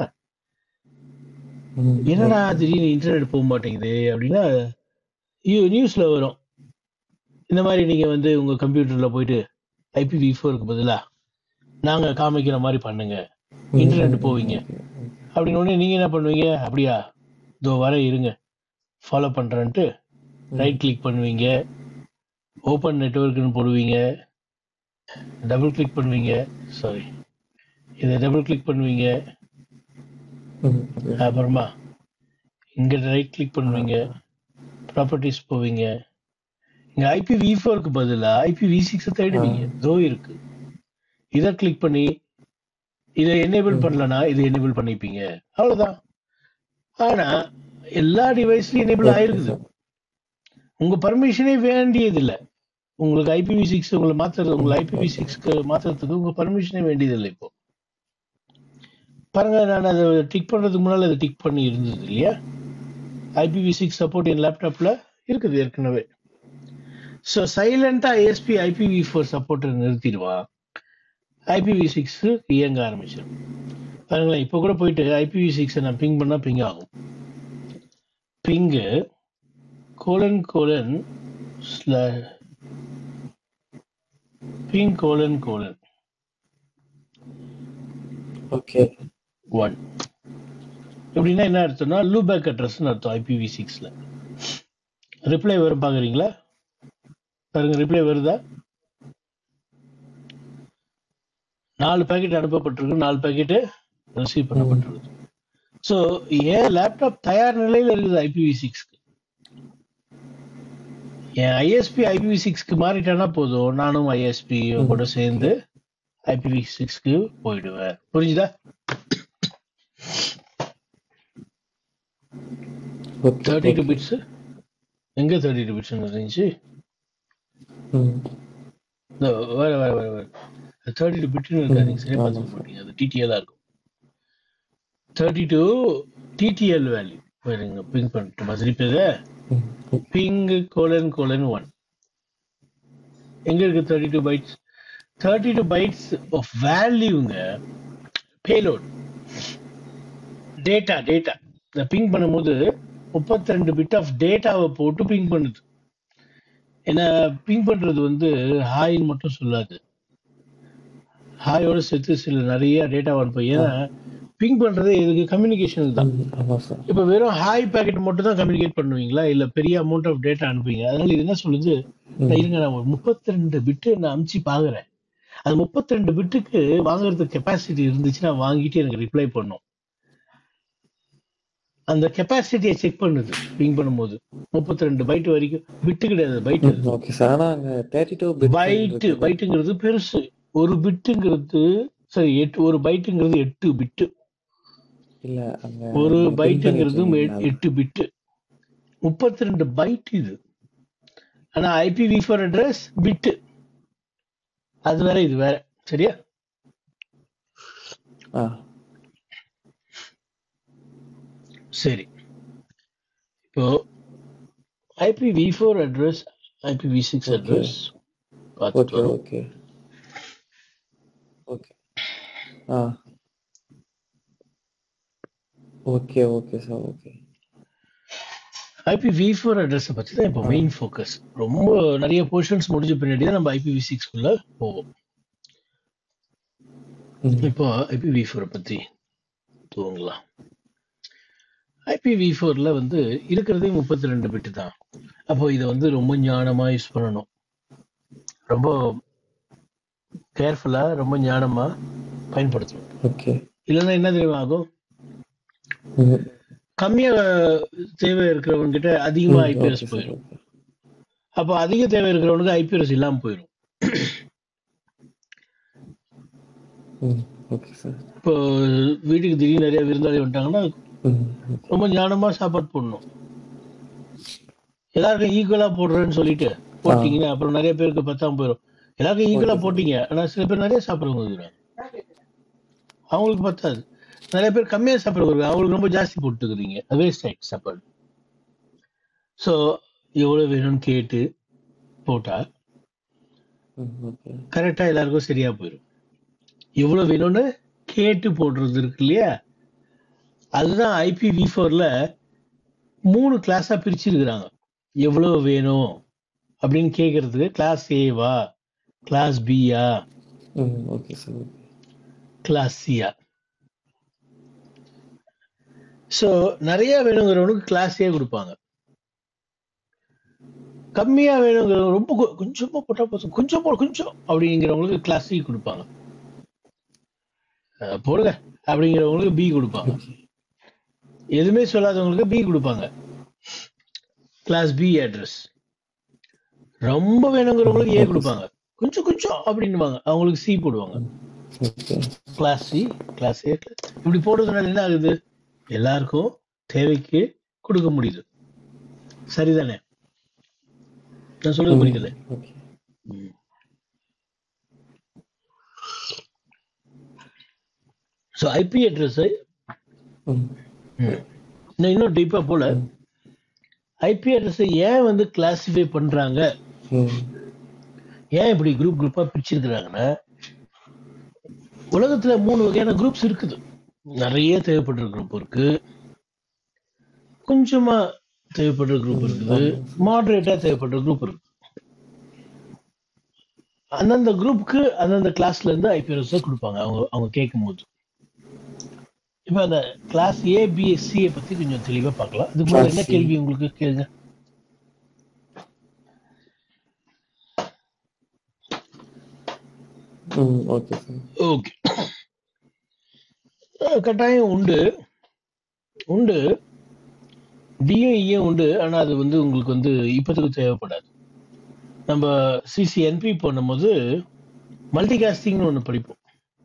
ம் என்னடா திடீர்னு இன்டர்நெட் போக மாட்டேங்குது அப்படின்னா நியூ- நியூஸ்ல வரும் இந்த மாதிரி நீங்க வந்து உங்க கம்ப்யூட்டர்ல போயிட்டு ஐபிவி ஃபோருக்கு பதிலா நாங்க காமிக்கிற மாதிரி பண்ணுங்க இன்டர்நெட் போவீங்க அப்படின்னு உடனே நீங்க என்ன பண்ணுவீங்க அப்படியா இதோ வர இருங்க ஃபாலோ பண்றேன்ட்டு ரைட் கிளிக் பண்ணுவீங்க ஓப்பன் நெட்வொர்க்னு போடுவீங்க டபுள் கிளிக் பண்ணுவீங்க சாரி இதை டபுள் கிளிக் பண்ணுவீங்க ம் ஓகே அப்புறமா இங்க ரைட் கிளிக் பண்ணுவீங்க ப்ராப்பர்ட்டிஸ் போவீங்க இங்க ஐபி வி ஃபோருக்கு பதிலா ஐபி வி சிக்ஸ் தேடுவீங்க இதோ இருக்கு இதை கிளிக் பண்ணி இதை எனேபிள் பண்ணலனா இதை எனேபிள் பண்ணிப்பீங்க அவ்வளவுதான் ஆனா எல்லா டிவைஸ்லயும் எனேபிள் ஆயிருக்குது உங்க பர்மிஷனே வேண்டியது இல்ல உங்களுக்கு ஐபிவி சிக்ஸ் உங்களை மாத்துறது உங்களை ஐபிவி சிக்ஸ்க்கு மாத்துறதுக்கு உங்க பர்மிஷனே வேண்டியது இல்லை இப்போ பாருங்க நான் அதை டிக் பண்றதுக்கு முன்னால அதை டிக் பண்ணி இருந்தது இல்லையா ஐபிவி சிக்ஸ் சப்போர்ட் என் லேப்டாப்ல இருக்குது ஏற்கனவே ஸோ சைலண்டா ஏஎஸ்பி ஐபிவி ஃபோர் சப்போர்ட் நிறுத்திடுவான் ஐபிவி சிக்ஸ் இயங்க ஆரம்பிச்சிடும் பாருங்களேன் இப்போ கூட போயிட்டு ஐபிவி சிக்ஸை நான் பிங் பண்ணா பிங் ஆகும் ping colon colon ping colon colon okay one எப்படின்னா என்ன அர்த்தம்னா லூபேக் அட்ரஸ்னு அர்த்தம் ஐபிவி சிக்ஸ்ல ரிப்ளை வரும் பாக்குறீங்களா பாருங்க ரிப்ளை வருதா நாலு பாக்கெட் அனுப்பப்பட்டிருக்கு நாலு பாக்கெட் ரிசீவ் பண்ணப்பட்டிருக்கு ஸோ என் லேப்டாப் தயார் நிலையில இருக்குது ஐபிவி சிக்ஸ்க்கு என் ஐஎஸ்பி ஐபிவி சிக்ஸ்க்கு மாறிட்டேன்னா போதும் நானும் ஐஎஸ்பி கூட சேர்ந்து ஐபிவி சிக்ஸ்க்கு போயிடுவேன் புரிஞ்சுதா ஓகே தேர்ட்டி டூ பிட்ஸ் எங்க தேர்ட்டி டூ பிட்ஸ் இருந்துச்சு ம் இந்த வேற வேற வேற வேற தேர்ட்டி டூ பிட்னு இருக்காதீங்க சரியா ஆமா. பார்த்து போட்டீங்க அது டிடிஎல் இருக்கும் தேர்ட்டி டூ டிடிஎல் வேல்யூ பாருங்க பிங் பண்ணிட்டு திருப்பி இதை ம் பிங் கோலன் கோலன் ஒன் எங்க இருக்கு thirty two bytes thirty two bytes of வேல்யூங்க பேலோட் டேட்டா டேட்டா இந்த பிங் பண்ணும்போது முப்பத்தி ரெண்டு பிட் ஆஃப் டேட்டாவை போட்டு பிங் பண்ணுது ஏன்னா பிங் பண்றது வந்து ஹாய்ன்னு மட்டும் சொல்லாது ஹாயோட சேர்த்து சில நிறைய டேட்டா அனுப்பும் ஏன்னா பிங் பண்றது இதுக்கு கம்யூனிகேஷன் தான் ம் ஆமா சார் இப்ப வெறும் ஹாய் பாக்கெட் மட்டும் தான் கம்யூனிகேட் பண்ணுவீங்களா இல்ல பெரிய அமௌண்ட் ஆஃப் டேட்டா அனுப்புவீங்க அதனால இது என்ன சொல்லுது நான் இருங்க நான் ஒரு முப்பத்தி ரெண்டு பிட்டு நான் அமுச்சு பாக்குறேன் அது முப்பத்தி ரெண்டு பிட்டுக்கு வாங்குறதுக்கு கெப்பாசிட்டி இருந்துச்சுன்னா வாங்கிட்டு எனக்கு ரிப்ளை பண்ணும் அந்த கெப்பாசிட்டியை செக் பண்ணுது பிங் பண்ணும்போது முப்பத்தி ரெண்டு பைட் வரைக்கும் பிட்டு கிடையாது பைட் ம் ஓகே சார் ஆனா அங்க தேர்ட்டி டூ பிட் பைட்டு பைட்டுங்கிறது பெருசு ஒரு பிட்டுங்கிறது சரி எட்டு ஒரு பைட்டுங்கிறது எட்டு பிட்டு இல்ல அங்க ஒரு நீங்க pin பண்ணி பைட்டுங்கிறது வச்சிருந்தீங்களா? எட்டு பிட்டு முப்பத்தி ரெண்டு பைட் இது ஆனா ஐபிவி ஃபார் அட்ரஸ் பிட்டு அது வேற இது வேற சரியா ஆ சரி இப்போ IPv four address IPv six Okay. Address okay பார்த்துட்டு ஓகே ஓகே ஆ okay okay sir okay IPv four address பத்தி தான் இப்போ மெயின் ஃபோக்கஸ் ரொம்ப நிறைய போர்ஷன்ஸ் முடிஞ்ச பின்னாடி தான் நம்ம ஐபிவி சிக்ஸ்க்குள்ள போவோம் ம் இப்போ ஐபிவி ஃபோரை பத்தி தூங்கலாம் ஐபிவி ஃபோர்ல வந்து இருக்கிறதே முப்பத்தி ரெண்டு பிட்டு தான் அப்போ இதை வந்து ரொம்ப ஞானமா யூஸ் பண்ணணும் ரொம்ப கேர்ஃபுல்லா ரொம்ப ஞானமா பயன்படுத்தணும் ஓகே இல்லைன்னா என்ன தெரியுமா ஆகும் ம் கம்மியா தேவை இருக்கிறவங்க கிட்ட அதிகமா ம் ஓகே ஐபிஎஸ் சார் போயிடும் ஓகே அப்போ அதிக தேவை இருக்கிறவனுக்கு ஐபிஎஸ் இல்லாம போயிடும் ம் ஓகே சார் இப்போ வீட்டுக்கு திடீர்னு நிறைய விருந்தாளி வந்துட்டாங்கன்னா ம் ரொம்ப ஞானமா சாப்பாடு போடணும் எல்லாருக்கும் ஈக்குவலா போடுறேன்னு சொல்லிட்டு போட்டீங்கன்னா அப்புறம் நிறைய பேருக்கு பத்தாம போயிடும் எல்லாருக்கும் ஈக்குவலா போட்டீங்க ஆனா சில பேர் நிறைய சாப்பிடுறவங்க இருக்கிறாங்க அவங்களுக்கு பத்தாது நிறைய பேர் கம்மியா சாப்பிடுறவங்க அவங்களுக்கு ரொம்ப ஜாஸ்தி போட்டுக்கிறீங்க வேஸ்ட் ஆயிடுச்சு சாப்பாடு ஸோ எவ்வளவு வேணும்னு கேட்டு போட்டா ம் ஓகே கரெக்டா எல்லாருக்கும் சரியா போயிடும் எவ்வளவு வேணும்னு கேட்டு போடுறது இருக்கு இல்லையா அதுதான் ஐபிவி ஃபோர்ல மூணு கிளாஸா பிரிச்சிருக்கிறாங்க எவ்வளவு வேணும் அப்படின்னு கேட்கறதுக்கு கிளாஸ் ஏவா கிளாஸ் பியா ம் ஓகே சார் ஓகே கிளாஸ் சியா ஸோ நிறைய வேணுங்கிறவனுக்கு கிளாஸ் ஏ கொடுப்பாங்க கம்மியா வேணுங்கிறவங்க ரொம்ப கொ- கொஞ்சமா போட்டா போதும் கொஞ்சம் போடு கொஞ்சம் அப்படிங்கிறவங்களுக்கு கிளாஸ் சி கொடுப்பாங்க அஹ் போடுங்க அப்படிங்கிறவங்களுக்கு பி கொடுப்பாங்க ஓகே எதுவுமே சொல்லாதவங்களுக்கு பி கொடுப்பாங்க கிளாஸ் பி அட்ரஸ் ரொம்ப வேணுங்கிறவங்களுக்கு ஏ கொடுப்பாங்க கொஞ்சம் கொஞ்சம் அப்படின்னுவாங்க அவங்களுக்கு சி போடுவாங்க okay class C class A இப்படி போடுறதுனால என்ன ஆகுது எல்லாருக்கும் தேவைக்கு கொடுக்க முடியுது சரிதானே நான் சொல்றது புரியுது ஓகே ஸோ ஐபி அட்ரஸை ம் இன்னும் இன்னும் டீப்பாக போல ம் ஐபி அட்ரஸை ஏன் வந்து கிளாசிஃபை பண்றாங்க ம் ஏன் இப்படி குரூப் குரூப்பா பிரிச்சிருக்கிறாங்கன்னா உலகத்துல மூணு வகையான குரூப்ஸ் இருக்குது நிறைய தேவைப்படுற குரூப் இருக்கு கொஞ்சமா தேவைப்படுற குரூப் ம் இருக்குது ஆமாம் மாடரேட்டா தேவைப்படுற குரூப் இருக்கு அந்தந்த குரூப்புக்கு அந்தந்த கிளாஸ்ல இருந்து ஐபிஎஸ் கொடுப்பாங்க அவங்க அவங்க கேட்கும் போது இப்ப அந்த கிளாஸ் ஏ பி சியை பத்தி கொஞ்சம் தெளிவா பார்க்கலாம் அதுக்கு முதல்ல கிளாஸ் என்ன சி கேள்வி உங்களுக்கு கேளுங்க ம் ஓகே சார் ஓகே கட்டாயம் உண்டு உண்டு டிஏஇயும் உண்டு ஆனா அது வந்து உங்களுக்கு வந்து இப்போதைக்கு தேவைப்படாது நம்ம சிசிஎன்பி பண்ணும்போது மல்டி காஸ்டிங்னு ஒன்று படிப்போம்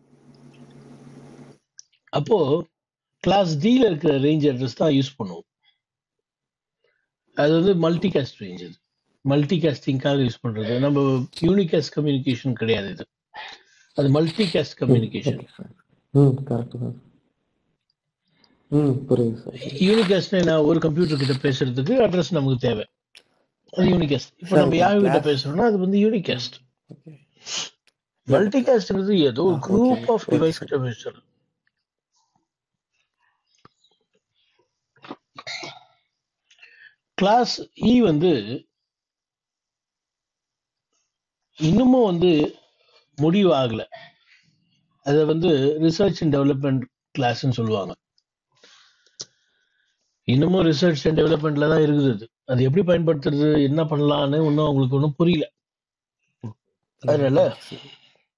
அப்போ கிளாஸ் டில இருக்கிற ரேஞ்ச் அட்ரஸ் தான் யூஸ் பண்ணுவோம் அது வந்து மல்டி காஸ்ட் ரேஞ்ச் அது மல்டி காஸ்டிங்காக யூஸ் பண்றது நம்ம யூனிகாஸ்ட் கம்யூனிகேஷன் கிடையாது இது அது மல்டி காஸ்ட் ம் கம்யூனிகேஷன் ஓகே சார் ம் கரெக்டு சார் ம் புரியுது சார் புரியுது யூனிகாஸ்ட்னா நான் ஒரு கம்ப்யூட்டர் கிட்ட பேசுறதுக்கு அட்ரஸ் நமக்கு தேவை அது யூனிகாஸ்ட் இப்போ சார் நம்ம இப்போ யாரு கிட்ட கிளாஸ் பேசுறோம்னா அது வந்து ம் யூனிகாஸ்ட் ஓகே மல்டி காஸ்ட்ங்கிறது ஏதோ ஆ okay group of okay device sir கிட்ட பேசுறது கிளாஸ் இ வந்து இன்னமும் வந்து முடிவு ஆகல அதை வந்து ரிசர்ச் அண்ட் டெவலப்மெண்ட் கிளாஸ்ன்னு சொல்லுவாங்க இன்னமும் ரிசர்ச் அண்ட் டெவலப்மெண்ட்ல தான் இருக்குது அது அது எப்படி பயன்படுத்துறது என்ன பண்ணலாம்னு ஒன்றும் அவங்களுக்கு ஒன்றும் புரியல ம் அதனால ஓகே சார்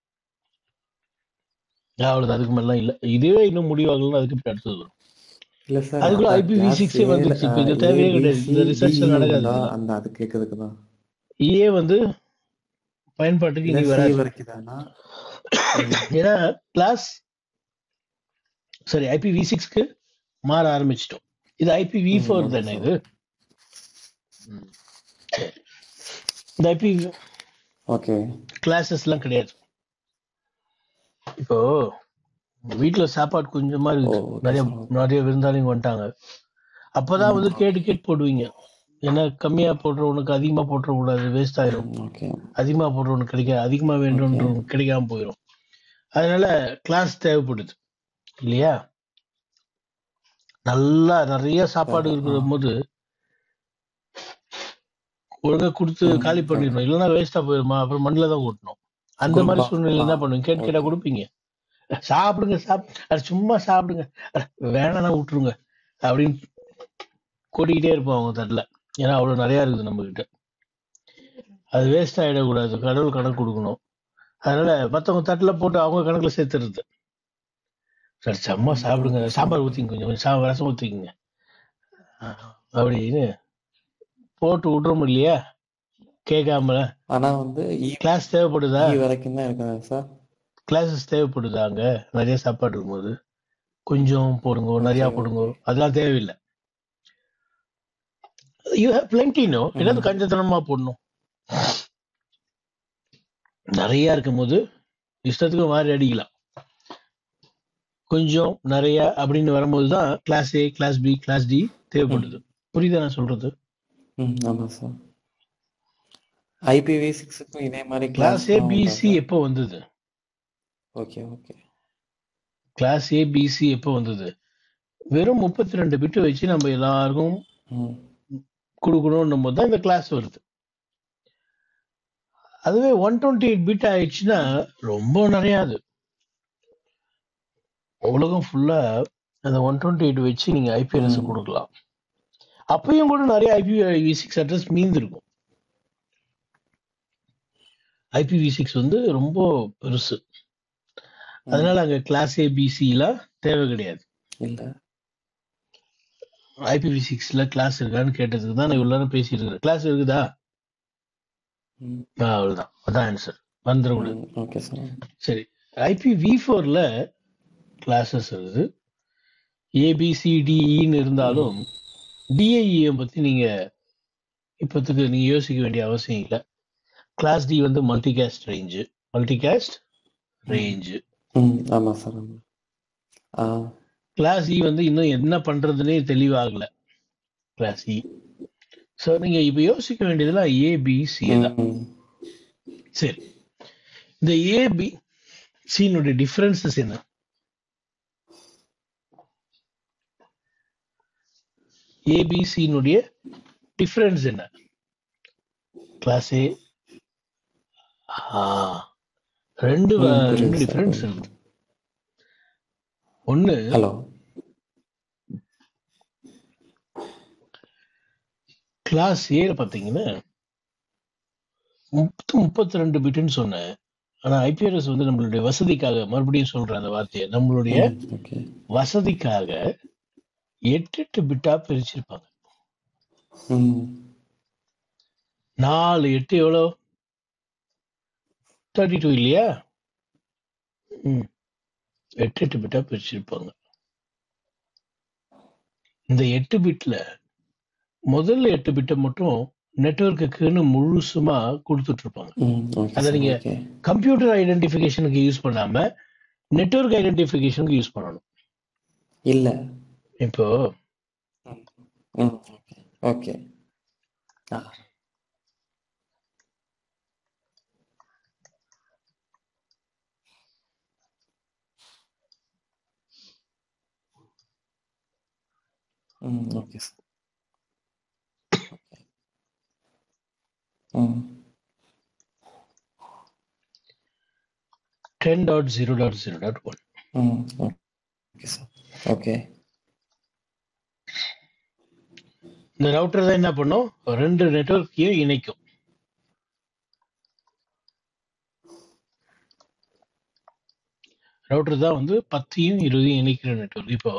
அவ்வளோதான் அதுக்கு மேலாம் இல்லை இதுவே இன்னும் முடிவாகலன்னு அதுக்கு இப்படி அடுத்தது வரும் இல்லை சார் அதுக்குள்ள அதான் ஐபிவி கிளாஸ் சிக்ஸே ஏல வந்துருச்சு இப்போ இது தேவையே கிடையாது இந்த ரிசர்ச்ல ஏபிசிடிஇ நடக்காது உண்டா இதெல்லாம் அந்த அது கேட்கறதுக்கு தான் ஏ வந்து பயன்பாட்டுக்கு இல்லை இனி சி வராது வரைக்கும் தானா ம் ஏன்னா கிளாஸ் சரி ஐபிவி சிக்ஸ்க்கு மாற ஆரம்பிச்சிட்டோம் இது ஐபிவி ம் ஃபோர் ஓகே தானே சார் இது ம், சரி இந்த ஐபி ஓகே கிளாஸஸ்லாம் கிடையாது இப்போ வீட்ல சாப்பாடு கொஞ்சமா ஓ இருக்குது ஓகே நிறைய சார் ஓகே நிறைய விருந்தாளிங்க வந்துட்டாங்க அப்பதான் ம் வந்து கேட்டு கேட்டு போடுவீங்க ஏன்னா கம்மியா போடுறவனுக்கு அதிகமா போட்டுறக்கூடாது வேஸ்ட் ஆயிரும் ம் ஓகே அதிகமா போடுறவனுக்கு கிடைக்காது அதிகமா ஓகே வேண்டும்ன்றவனுக்கு கிடைக்காம போயிடும் அதனால கிளாஸ் தேவைப்படுது இல்லையா நல்லா நிறைய சாப்பாடு தேவை ஆ இருக்கிற போது ஒழுங்கா கொடுத்து ம் காலி ஓகே பண்ணிடணும் இல்லைன்னா வேஸ்டா போயிருமா அப்புறம் மண்ணில் தான் கொட்டணும் அந்த மாதிரி குரூப்பா சூழ்நிலை ஆ என்ன பண்ணுவீங்க கேட்டு கேட்டா ஓகே கொடுப்பீங்க சாப்பிடுங்க சாப் அது சும்மா சாப்பிடுங்க அட, வேணாம்னா விட்டுருங்க அப்படின்னு கொட்டிக்கிட்டே இருப்போம் அவங்க தட்டில் ஏன்னா அவ்வளோ நிறையா இருக்குது நம்ம கிட்ட அது வேஸ்ட் ஆகிடக்கூடாது கடவுள் கணக்கு கொடுக்கணும் அதனால மற்றவங்க தட்டில் போட்டு அவங்க கணக்கில் சேர்த்துறது சரி சும்மா ம் சாப்பிடுங்க ஓகே சார் சாம்பார் ஊற்றிங்க கொஞ்சம் கொஞ்சம் சா ரசம் ஊற்றிக்கிங்க அப்படின்னு போட்டு விட்றோம் இல்லையா கேட்காம ஆனா வந்து இ கிளாஸ் தேவைப்படுதா இ வரைக்கும் தான் இருக்காது சார் கிளாஸஸ் தேவைப்படுதா அங்க நிறைய சாப்பாடு இருக்கும்போது கொஞ்சம் போடுங்க நிறையா ஓகே போடுங்க ஓகே அதெல்லாம் தேவையில்லை யூ ஹேவ் பிளென்டி நோ என்னது ம் கஞ்சத்தனமா போடணும் நிறைய இருக்கும்போது இஷ்டத்துக்கு மாறி அடிக்கலாம் கொஞ்சம் நிறைய அப்படின்னு வரும்போது தான் class A class B class D ம் தேவைப்படுது புரியுதா நான் சொல்றது ம் ஆமாம் சார் ஐபிவி சிக்ஸுக்கும் இதே மாதிரி கிளாஸ் ஏ கிளாஸ்லாம் உண்டா பிசி சார் எப்போ வந்தது okay okay class A PC எப்போ வந்தது வெறும் முப்பத்தி ரெண்டு பிட்டு வச்சு நம்ம எல்லாருக்கும் ம் கொடுக்கணும் போது தான் இந்த கிளாஸ் வருது அதுவே ஒன் டுவெண்ட்டி எயிட் பிட் ஆயிடுச்சுன்னா ரொம்ப நிறைய அது உலகம் ஃபுல்லா அந்த ஒன் டுவெண்ட்டி எயிட் வச்சு நீங்க ஐபிஎல்எஸ் ம் கொடுக்கலாம் அப்பயும் கூட நிறைய ஐபிவி சிக்ஸ் அட்ரஸ் மீந்திருக்கும் ஐபிவி சிக்ஸ் வந்து ரொம்ப பெருசு ம் அதனால அங்க கிளாஸ் ஏ பிசிலாம் தேவை கிடையாது இல்லை ஐபிவி சிக்ஸ்ல கிளாஸ் இருக்கான்னு கேட்டதுக்கு தான் நான் இவ்வளவு நேரம் பேசிட்டு இருக்கிறேன் கிளாஸ் இருக்குதா ம் ஆ, அவ்வளவுதான் அதான் ஆன்சர் வந்துடக்கூடாது ம் ஓகே சார் சரி ஐபிவி ஃபோர்ல கிளாஸஸ் இருக்குது ஏபிசிடிஇன்னு ம் இருந்தாலும் டிஐஇஎம் பத்தி நீங்க இப்போத்துக்கு நீங்க யோசிக்க வேண்டிய அவசியம் இல்லை கிளாஸ் டி வந்து மல்டிகாஸ்ட் ரேஞ்சு மல்டிகாஸ்ட் ம் ரேஞ்சு ம் ஆமாம் சார் ஆமாம் ஆ கிளாஸ் இ வந்து இன்னும் என்ன பண்றதுன்னே தெளிவாகல கிளாஸ் இ ஸோ நீங்க இப்ப யோசிக்க வேண்டியதெல்லாம் ஏபிசி தான் ம் சரி இந்த ஏபி சியினுடைய டிஃபரன்சஸ் என்ன ஏபிசியினுடைய டிஃபரன்ஸ் என்ன கிளாஸ் ஏ ரெண்டு வ- ம், புரியுது ரெண்டு சார், டிஃபரன்ஸ் புரியுது. இருக்கு ஒன்னு ஹலோ கிளாஸ் ஏல பாத்தீங்கன்னா முப்பத்தி முப்பத்தி ரெண்டு பிட்டுன்னு சொன்னேன் ஆனா ஐபிஆர்எஸ் வந்து நம்மளுடைய வசதிக்காக மறுபடியும் சொல்றேன் அந்த வார்த்தையை நம்மளுடைய ஓகே வசதிக்காக எட்டு எட்டு பிட்டா பிரிச்சிருப்பாங்க ம் நாலு எட்டு எவ்வளோ தேர்ட்டி டூ இல்லையா ம் எட்டு எட்டு பிட்டா பிரிச்சிருப்பாங்க இந்த எட்டு பிட்ல முதல்ல எட்டு பிட்டை மட்டும் நெட்வொர்க்குன்னு முழுசுமா கொடுத்துட்டு இருப்பாங்க ம் ஓகே அதை சார் நீங்க ஓகே கம்ப்யூட்டர் ஐடென்டிஃபிகேஷனுக்கு யூஸ் பண்ணாம நெட்வொர்க் ஐடென்டிஃபிகேஷனுக்கு யூஸ் பண்ணணும் இல்ல இப்போ ம் ஓகே ஓகே ஆ ம் ஓகே சார் ம் ten dot zero dot zero dot one ம் ஓகே சார் ஓகே இந்த ரவுட்டர் தான் என்ன பண்ணும் ரெண்டு நெட்வொர்க்கையும் இணைக்கும் ரவுட்டர் தான் வந்து பத்தையும் இருபதையும் இணைக்கிற நெட்வொர்க் இப்போ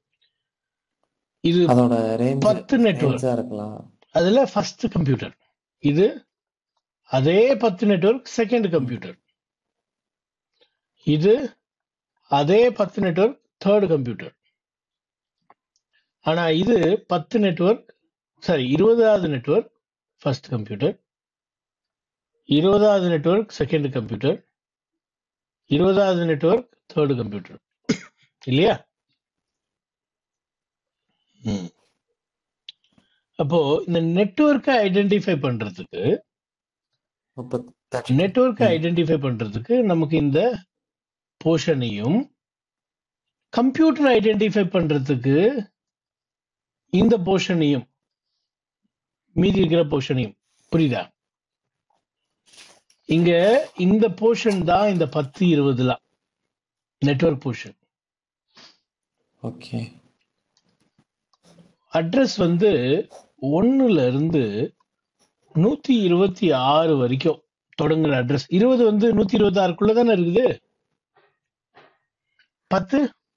இது அதோட ரேஞ்ச் பத்து நெட்வொர்க் ரேஞ்சா இருக்கலாம் அதுல ஃபர்ஸ்ட் கம்ப்யூட்டர் இது அதே பத்து நெட்வொர்க் செகண்ட் கம்ப்யூட்டர் இது அதே பத்து நெட்வொர்க் தேர்ட் கம்ப்யூட்டர் ஆனா இது பத்து நெட்வொர்க் சாரி இருபதாவது நெட்வொர்க் ஃபர்ஸ்ட் கம்ப்யூட்டர் இருபதாவது நெட்வொர்க் செகண்ட் கம்ப்யூட்டர் இருபதாவது நெட்வொர்க் தேர்ட் கம்ப்யூட்டர் இல்லையா ம். அப்போ இந்த நெட்வொர்க்கை ஐடென்டிஃபை பண்றதுக்கு முப்பத்தி நெட்வொர்க்கை ம். ஐடென்டிஃபை பண்றதுக்கு நமக்கு இந்த போர்ஷனையும் கம்ப்யூட்டர் ஐடென்டிஃபை பண்றதுக்கு இந்த போர்ஷனையும் மீதி இருக்கிற போர்ஷனையும் புரியுதா இங்க இந்த போர்ஷன் தான் இந்த பத்து இருபதுலாம் நெட்வொர்க் போர்ஷன் ஓகே அட்ரஸ் வந்து ஒண்ணுல இருந்து நூத்தி இருபத்தி ஆறு வரைக்கும் தொடங்குற அட்ரஸ் இருபது வந்து நூத்தி இருபத்தி ஆறுக்குள்ள தானே இருக்குது பத்து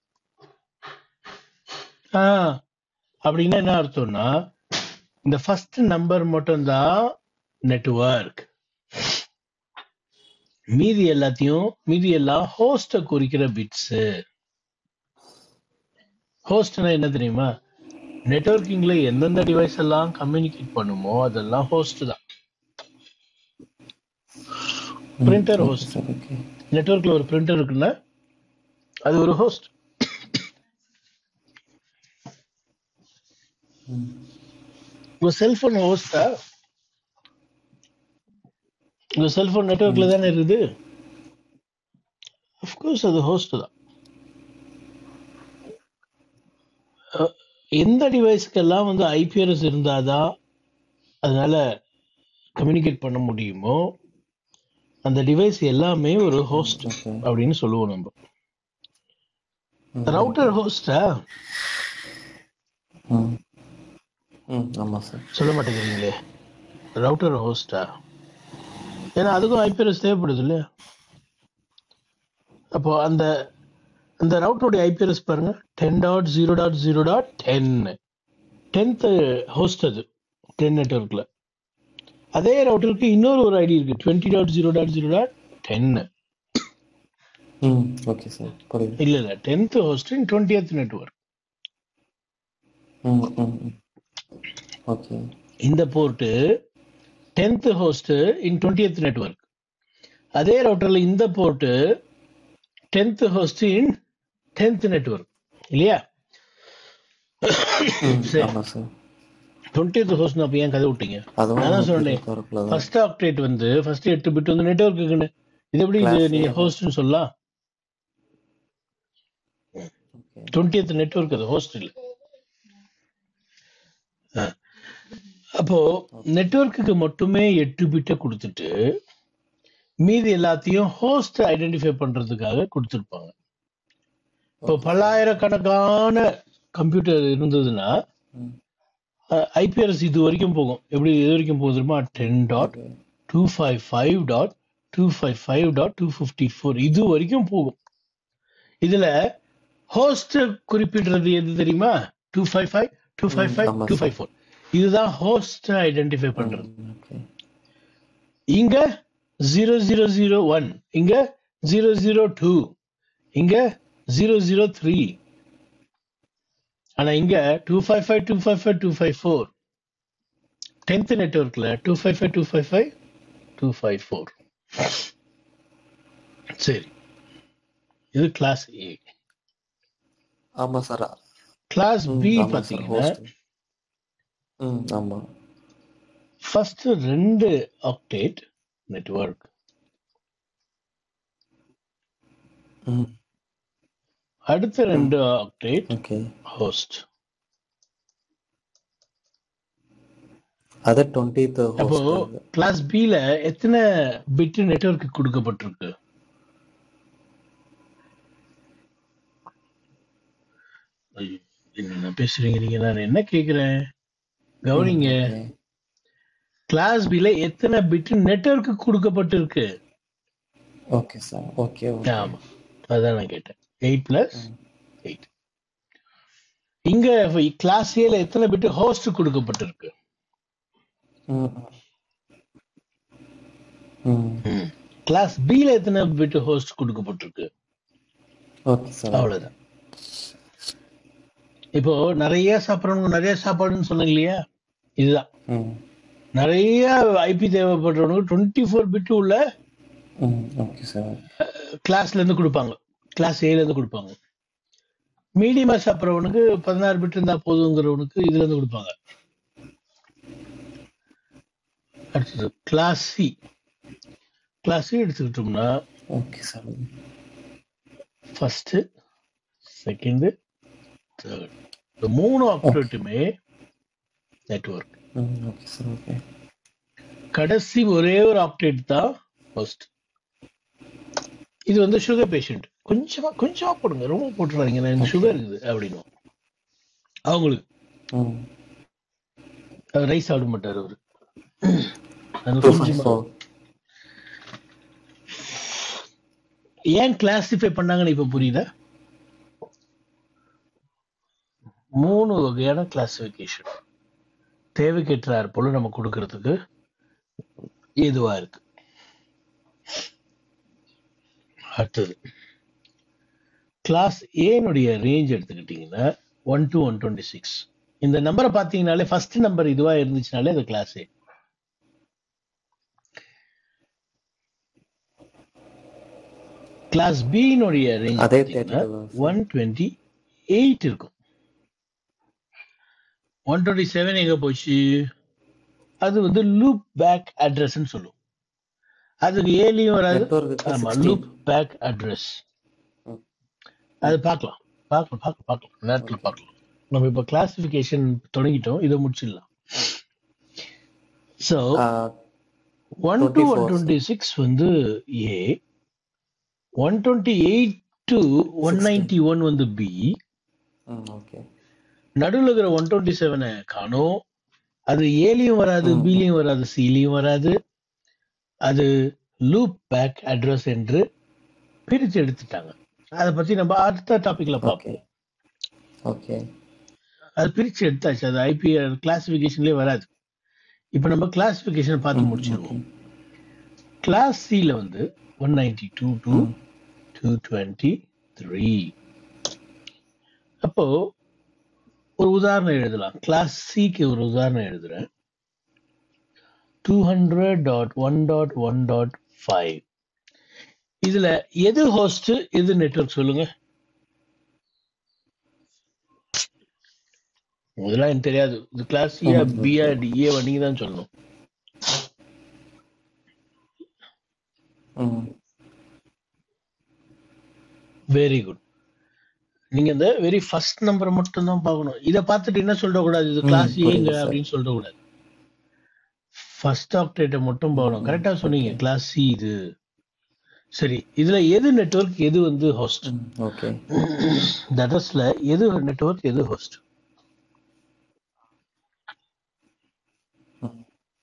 ஆ அப்படின்னா என்ன அர்த்தம்னா இந்த ஃபர்ஸ்ட் நம்பர் மட்டும்தான் நெட்வொர்க் மீதி எல்லாத்தையும் மீதி எல்லாம் ஹோஸ்ட குறிக்கிற பிட்ஸ் ஹோஸ்ட்னா என்ன தெரியுமா நெட்வொர்க்கிங்ல எந்தெந்த டிவைஸ் எல்லாம் கம்யூனிகேட் பண்ணுமோ அதெல்லாம் ஹோஸ்ட் தான் ம் printer okay host sir okay நெட்வொர்க்ல ஒரு பிரிண்டர் இருக்குன்னா அது ஒரு ஹோஸ்ட் ம் உங்க செல்போன் ஹோஸ்டா உங்க செல்போன் நெட்வொர்க்ல ம் தானே இருக்குது அஃப்கோர்ஸ் அது ஹோஸ்ட் தான் அஹ், எந்த டிவைஸ்க்கெல்லாம் வந்து ஐபிஆர்எஸ் இருந்தாதான் அதனால கம்யூனிகேட் பண்ண முடியுமோ அந்த டிவைஸ் எல்லாமே ஒரு ம் ஹோஸ்ட் ஓகே அப்படின்னு சொல்லுவோம் நம்ம ம் ரவுட்டர் ஹோஸ்டா ம் ம் ஆமாம் சார் சொல்ல மாட்டேங்கிறீங்களே ரவுட்டர் ஹோஸ்டா ஏன்னா அதுக்கும் ஐபிஆர்எஸ் தேவைப்படுது இல்லையா அப்போ அந்த அந்த ரவுட்டருடைய ஐபிஆர்எஸ் பாருங்க ten dot zero dot zero dot ten tenth host அது டென் நெட்ஒர்க்ல அதே ரவுட்டருக்கு இன்னொரு ஒரு ஐடி இருக்கு twenty dot zero dot zero dot ten ம் ஓகே சார் புரியுது இல்ல இல்ல tenth host in twentieth network ம் ம் ம் ஓகே இந்த port tenth host in twentieth network அதே ரவுட்டர்ல இந்த port tenth host in tenth network இல்லையா ம் சரி ஆமாம் சார் டுவெண்ட்டி ஹோஸ்ட் அப்ப ஏன் கதை விட்டீங்க அதுவும் நான் தான் நூற்றி சொன்னேன் இருபத்தாறுக்குள்ள தான் ஃபர்ஸ்ட் ஆக்டேட் வந்து ஃபர்ஸ்ட் எட்டு பிட் வந்து நெட்வொர்க்குன்னு இது எப்படி இது கிளாஸ் நீங்க ஏ ஹோஸ்ட்னு சொல்லலாம் ஓகே டுவெண்ட்டி நெட்வொர்க் அது ஹோஸ்ட் இல்லை அப்போ ஓகே நெட்வொர்க்குக்கு மட்டுமே எட்டு பிட்டை கொடுத்துட்டு மீதி எல்லாத்தையும் ஹோஸ்ட் ஐடென்டிஃபை பண்றதுக்காக கொடுத்துருப்பாங்க இப்போ ஓகே சார் பல்லாயிரக்கணக்கான கம்ப்யூட்டர் இருந்ததுன்னா ம் ஐபிஆர்எஸ் இது வரைக்கும் போகும் எப்படி இது வரைக்கும் போகுது தெரியுமா ten dot okay two five five dot two five five dot two fifty four இது வரைக்கும் போகும் இதுல ஹோஸ்ட் குறிப்பிடுறது எது தெரியுமா two five five two five ம் ஃபைவ் ஆமாம் டூ சார் ஃபைவ் ஃபோர் இதுதான் ஹோஸ்ட் ஐடென்டிஃபை ம் பண்றது ஓகே இங்க ஜீரோ ஜீரோ ஜீரோ ஒன் இங்க ஜீரோ ஜீரோ டூ இங்க ஜீரோ ஜீரோ த்ரீ ஆனா இங்க two five five two five five two five four tenth நெட்ஒர்க்ல two five five two five five two five four சரி இது class A ஆமாம் sir class ம் B ஆமாம் sir பாத்தீங்கன்னா host ம் ஆமாம் ஃபர்ஸ்ட் ரெண்டு ஆக்டேட் நெட்வொர்க் ம் அடுத்த ம் ரெண்டு ஆக்டேட் ஓகே ஹோஸ்ட் அது டுவெண்ட்டித் அப்போ ஹோஸ்ட் அது கிளாஸ் பில எத்தனை பிட் நெட்வொர்க் கொடுக்கப்பட்டிருக்கு ஐயோ, என்னென்ன பேசுறீங்க நீங்க நான் என்ன கேக்குறேன் ம் கவனிங்க ஓகே கிளாஸ் பில எத்தனை பிட் நெட்வொர்க் கொடுக்கப்பட்டிருக்கு ஓகே சார் ஓகே ஓகே ஆமா அதான் நான் கேட்டேன் எயிட் பிளஸ் ம் எயிட் இங்க கிளாஸ் ஏல எத்தனை பிட் ஹோஸ்ட் கொடுக்கப்பட்டிருக்கு ம் ம் கிளாஸ் பில எத்தனை பிட் ஹோஸ்ட் கொடுக்கப்பட்டிருக்கு ஓகே சார் அவ்வளவுதான் இப்போ நிறைய சாப்பிட்றவங்க நிறைய சாப்பாடுன்னு சொன்னேன் இல்லையா இதுதான் ம் நிறைய ஐபி தேவைப்படுறவனுக்கு டுவெண்ட்டி ஃபோர் பிட் உள்ள ம் ஓகே சார் கிளாஸ்ல இருந்து கொடுப்பாங்க கிளாஸ் ஏல இருந்து கொடுப்பாங்க மீடியமா சாப்பிட்றவனுக்கு பதினாறு பிட் இருந்தா போதுங்கிறவனுக்கு இதுல இருந்து கொடுப்பாங்க அடுத்தது கிளாஸ் சி கிளாஸ் சி எடுத்துக்கிட்டோம்னா okay sir first second third இந்த மூணு ஓகே ஆப்ரேட்டுமே நெட்வொர்க் ம் ஓகே சார் ஓகே கடைசி ஒரே ஒரு ஆப்டேட் தான் ஃபர்ஸ்ட் இது வந்து சுகர் பேஷண்ட் கொஞ்சமா கொஞ்சமா போடுங்க ரொம்ப போட்டுறாதீங்க நான் இந்த ஓகே சுகர் இருக்குது அப்படின்னு அவங்களுக்கு ம் ரைஸ் சாப்பிட மாட்டார் அவரு அது டூ ஃபைவ் கொஞ்சமா ஃபோர் ஏன் கிளாசிஃபை பண்ணாங்கன்னு இப்ப புரியுதா மூணு வகையான கிளாசிஃபிகேஷன் தேவைக்கேற்றார் போல நம்ம கொடுக்கறதுக்கு ஏதுவா இருக்கு அடுத்தது கிளாஸ் ஏனுடைய ரேஞ்ச் எடுத்துக்கிட்டீங்கன்னா one to one twenty six இந்த நம்பரை பார்த்தீங்கனாலே ஃபர்ஸ்ட் நம்பர் இதுவா இருந்துச்சுனாலே அது கிளாஸ் ஏ கிளாஸ் பியினுடைய ரேஞ்ச் அதே பார்த்தீங்கன்னா தேர்ட்டி தான் சார் ஒன் டுவெண்ட்டி எயிட் இருக்கும் ஒன் டுவெண்ட்டி செவன் எங்க போச்சு அது வந்து லூப் பேக் அட்ரஸ்ன்னு சொல்லுவோம் அதுக்கு ஏலியும் வராது நெட்ஒர்க்குக்கு ஆமா சிக்ஸ்டீன் லூப் பேக் அட்ரஸ் அது பார்க்கலாம் பார்க்கலாம் பார்க்கலாம் பார்க்கலாம் நேரத்தில் ஓகே பார்க்கலாம் நம்ம இப்போ கிளாசிஃபிகேஷன் தொடங்கிட்டோம் இதை முடிச்சிடலாம் so one to twenty one four twenty six வந்து A one twenty eight to one sixteen ninety one வந்து பி ம் ஓகே நடுவில் இருக்கிற ஒன் டுவெண்ட்டி செவனை காணும் அது ஏலியும் வராது ம் ம் பிலையும் வராது சிலையும் வராது அது லூப் பேக் அட்ரஸ் என்று பிரித்து எடுத்துட்டாங்க அதை பத்தி நம்ம அடுத்த டாபிக்ல ஓகே பார்ப்போம் ஓகே அது பிரிச்சு எடுத்தாச்சு அது ஐபிஆர் கிளாசிஃபிகேஷன்லேயே வராது இப்போ நம்ம கிளாசிஃபிகேஷன் பார்த்து ம் ஓகே முடிச்சிருவோம் கிளாஸ் சில வந்து ஒன் நைன்டி டூ டு ம் டூ டுவெண்ட்டி த்ரீ அப்போ ஒரு உதாரணம் எழுதலாம் கிளாஸ் சிக்கு ஒரு உதாரணம் எழுதுறேன் two hundred dot one dot one dot five இதுல எது ஹோஸ்ட் எது நெட்வொர்க் சொல்லுங்க இதெல்லாம் எனக்கு தெரியாது இது கிளாஸ் சியா ஆமாம் சார் பியா ஓகே டிஏ நீங்க தான் சொல்லணும் ம் வெரி குட் நீங்க இந்த வெரி ஃபர்ஸ்ட் நம்பரை மட்டும் தான் பார்க்கணும் இதை பார்த்துட்டு என்ன சொல்லக்கூடாது இது ம் கிளாஸ் ஏங்க புரியுது சார் அப்படின்னு சொல்லக்கூடாது ஃபர்ஸ்ட் ஆக்டேட்டை மட்டும் பார்க்கணும் ம் கரெக்டா சொன்னீங்க ஓகே கிளாஸ் சி இது சரி இதுல எது நெட்வொர்க் எது வந்து ஹோஸ்ட் ம் ஓகே இந்த அட்ரஸ்ல எது நெட்வொர்க் எது ஹோஸ்ட் ம்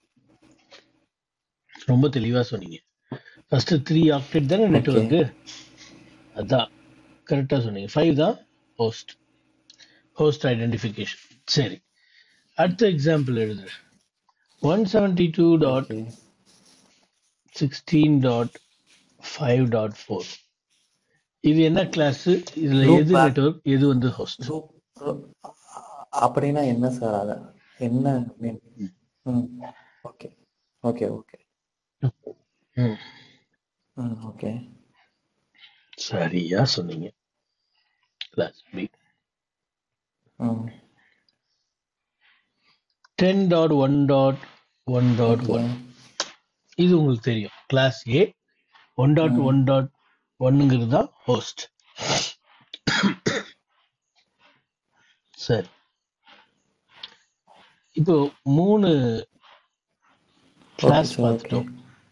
ரொம்ப தெளிவா சொன்னீங்க ஃபர்ஸ்ட் த்ரீ ஆக்டேட் தானே ஓகே நெட்வொர்க்கு அதான் கரெக்டா சொன்னீங்க ஃபைவ் தான் ஹோஸ்ட் ஹோஸ்ட் ஐடென்டிஃபிகேஷன் சரி அடுத்த எக்ஸாம்பிள் எழுது one seventy two dot okay sixteen dot five dot four இது என்ன கிளாஸ் இதுல லூப் எது பேக் நெட்வொர்க் எது வந்து ஹோஸ்ட் லூப் அப்படின்னா என்ன சார் அத என்ன மீன் ம் ஓகே ஓகே ஓகே ம் ஓகே சரியா சொன்னீங்க கிளாஸ் பி ம் ten dot one dot one dot okay one இது உங்களுக்கு தெரியும் கிளாஸ் ஏ ஒன் டாட் ம் ஒன் டாட் ஒன்னுங்கிறது தான் ஹோஸ்ட் சரி இப்போ மூணு ஓகே கிளாஸ் சார் ஓகே பார்த்துட்டோம்